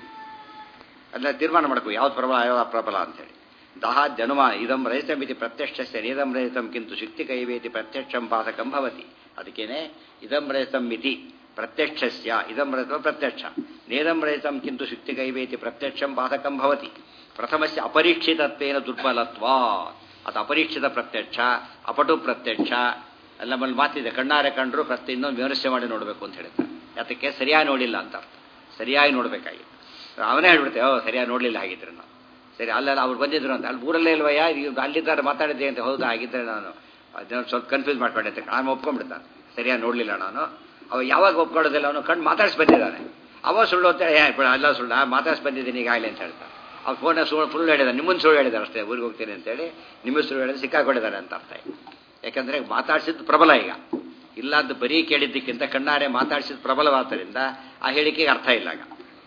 ಅದನ್ನ ತೀರ್ಮಾನ ಮಾಡಬೇಕು ಯಾವ್ದು ಪ್ರಬಲ ಯಾವ ಅಪ್ರಬಲ ಅಂತೇಳಿ ದಾಹಾದ್ಯನುಮಾನ ಇದಂ ರಹಿತಮಿತಿ ಪ್ರತ್ಯಕ್ಷಸ್ಯ ನೇದಂ ರಹಿತಂ ಕಿಂತು ಶಕ್ತಿ ಕೈವೇತಿ ಪ್ರತ್ಯಕ್ಷಂ ಬಾಧಕಂ ಭವತಿ ಅದಕ್ಕೇನೆ ಇದಂ ರಹಿತಂ ಮಿತಿ ಪ್ರತ್ಯಕ್ಷಸ್ಯ ಇದಂ ರಹಿತ ಪ್ರತ್ಯಕ್ಷ ನೇದಂ ರಹಿತಂ ಕಿಂತು ಶಕ್ತಿ ಕೈವೇತಿ ಪ್ರತ್ಯಕ್ಷಂ ಬಾಧಕಂ ಭವತಿ ಪ್ರಥಮಸ್ಯ ಅಪರೀಕ್ಷಿತತ್ವೇನ ದುರ್ಬಲತ್ವ ಅದು ಅಪರೀಕ್ಷಿತ ಪ್ರತ್ಯಕ್ಷ ಅಪಟು ಪ್ರತ್ಯಕ್ಷ ನಮ್ಮಲ್ಲಿ ಮಾತಿದೆ ಕಣ್ಣಾರೆ ಕಂಡ್ರು ಪ್ರತಿ ಇನ್ನೊಂದು ವಿಮರ್ಶೆ ಮಾಡಿ ನೋಡಬೇಕು ಅಂತ ಹೇಳ್ತಾರೆ ಅದಕ್ಕೆ ಸರಿಯಾಗಿ ನೋಡಿಲ್ಲ ಅಂತ ಅರ್ಥ ಸರಿಯಾಗಿ ನೋಡಬೇಕಾಗಿತ್ತು ಅವನೇ ಹೇಳ್ಬಿಡ್ತೇವೆ ಓ ಸರಿಯಾಗಿ ನೋಡಲಿಲ್ಲ ಹಾಗಿದ್ರೆ ನಾವು ಸರಿ ಅಲ್ಲೆಲ್ಲ ಅವ್ರು ಬಂದಿದ್ರು ಅಂತ ಅಲ್ಲಿ ಊರಲ್ಲೇ ಇಲ್ವಯ್ಯ ಈಗ ಅಲ್ಲಿದ್ದಾರೆ ಮಾತಾಡಿದ್ದೆ ಅಂತ ಹೌದಾ ಹಾಗಿದ್ರೆ ನಾನು ಅದನ್ನ ಸ್ವಲ್ಪ ಕನ್ಫ್ಯೂಸ್ ಮಾಡ್ಕೊಂಡೆ ಅಂತ ನಾನು ಒಪ್ಕೊಂಡ್ಬಿಡ್ತಾನೆ ಸರಿಯಾಗಿ ನೋಡಲಿಲ್ಲ ನಾನು ಅವ ಯಾವಾಗ ಒಪ್ಕೊಳ್ಳೋದಿಲ್ಲ ಅವನು ಕಣ್ಣು ಮಾತಾಡಿಸಿ ಬಂದಿದ್ದಾನೆ ಅವ ಸುಳ್ಳು ಅಂತ ಏ ಅಲ್ಲ ಸುಳ್ಳು ಮಾತಾಡಿಸಿ ಬಂದಿದ್ದೀನಿ ಈಗಾಗಲೇ ಅಂತ ಹೇಳ್ತಾನೆ ಅವ್ನು ಫೋನ್ ಸುಳ್ಳು ಫುಲ್ ಹೇಳಿದಾನೆ ನಿಮ್ಮನ್ನು ಸುಳ್ಳು ಹೇಳಿದಾರೆ ಅಷ್ಟೇ ಊರಿಗೆ ಹೋಗ್ತೀನಿ ಅಂತೇಳಿ ನಿಮ್ಮ ಸುಳ್ಳು ಹೇಳಿದ್ರೆ ಸಿಕ್ಕಾಕೊಂಡಿದ್ದಾರೆ ಅಂತ ಅರ್ಥ ಯಾಕಂದರೆ ಮಾತಾಡಿಸಿದ್ದು ಪ್ರಬಲ ಈಗ ಇಲ್ಲ ಅಂತ ಬರೀ ಕೇಳಿದ್ದಕ್ಕಿಂತ ಕಣ್ಣಾರೆ ಮಾತಾಡಿಸಿದ ಪ್ರಬಲವಾದ್ದರಿಂದ ಆ ಹೇಳಿಕೆಗೆ ಅರ್ಥ ಇಲ್ಲ ಆಗ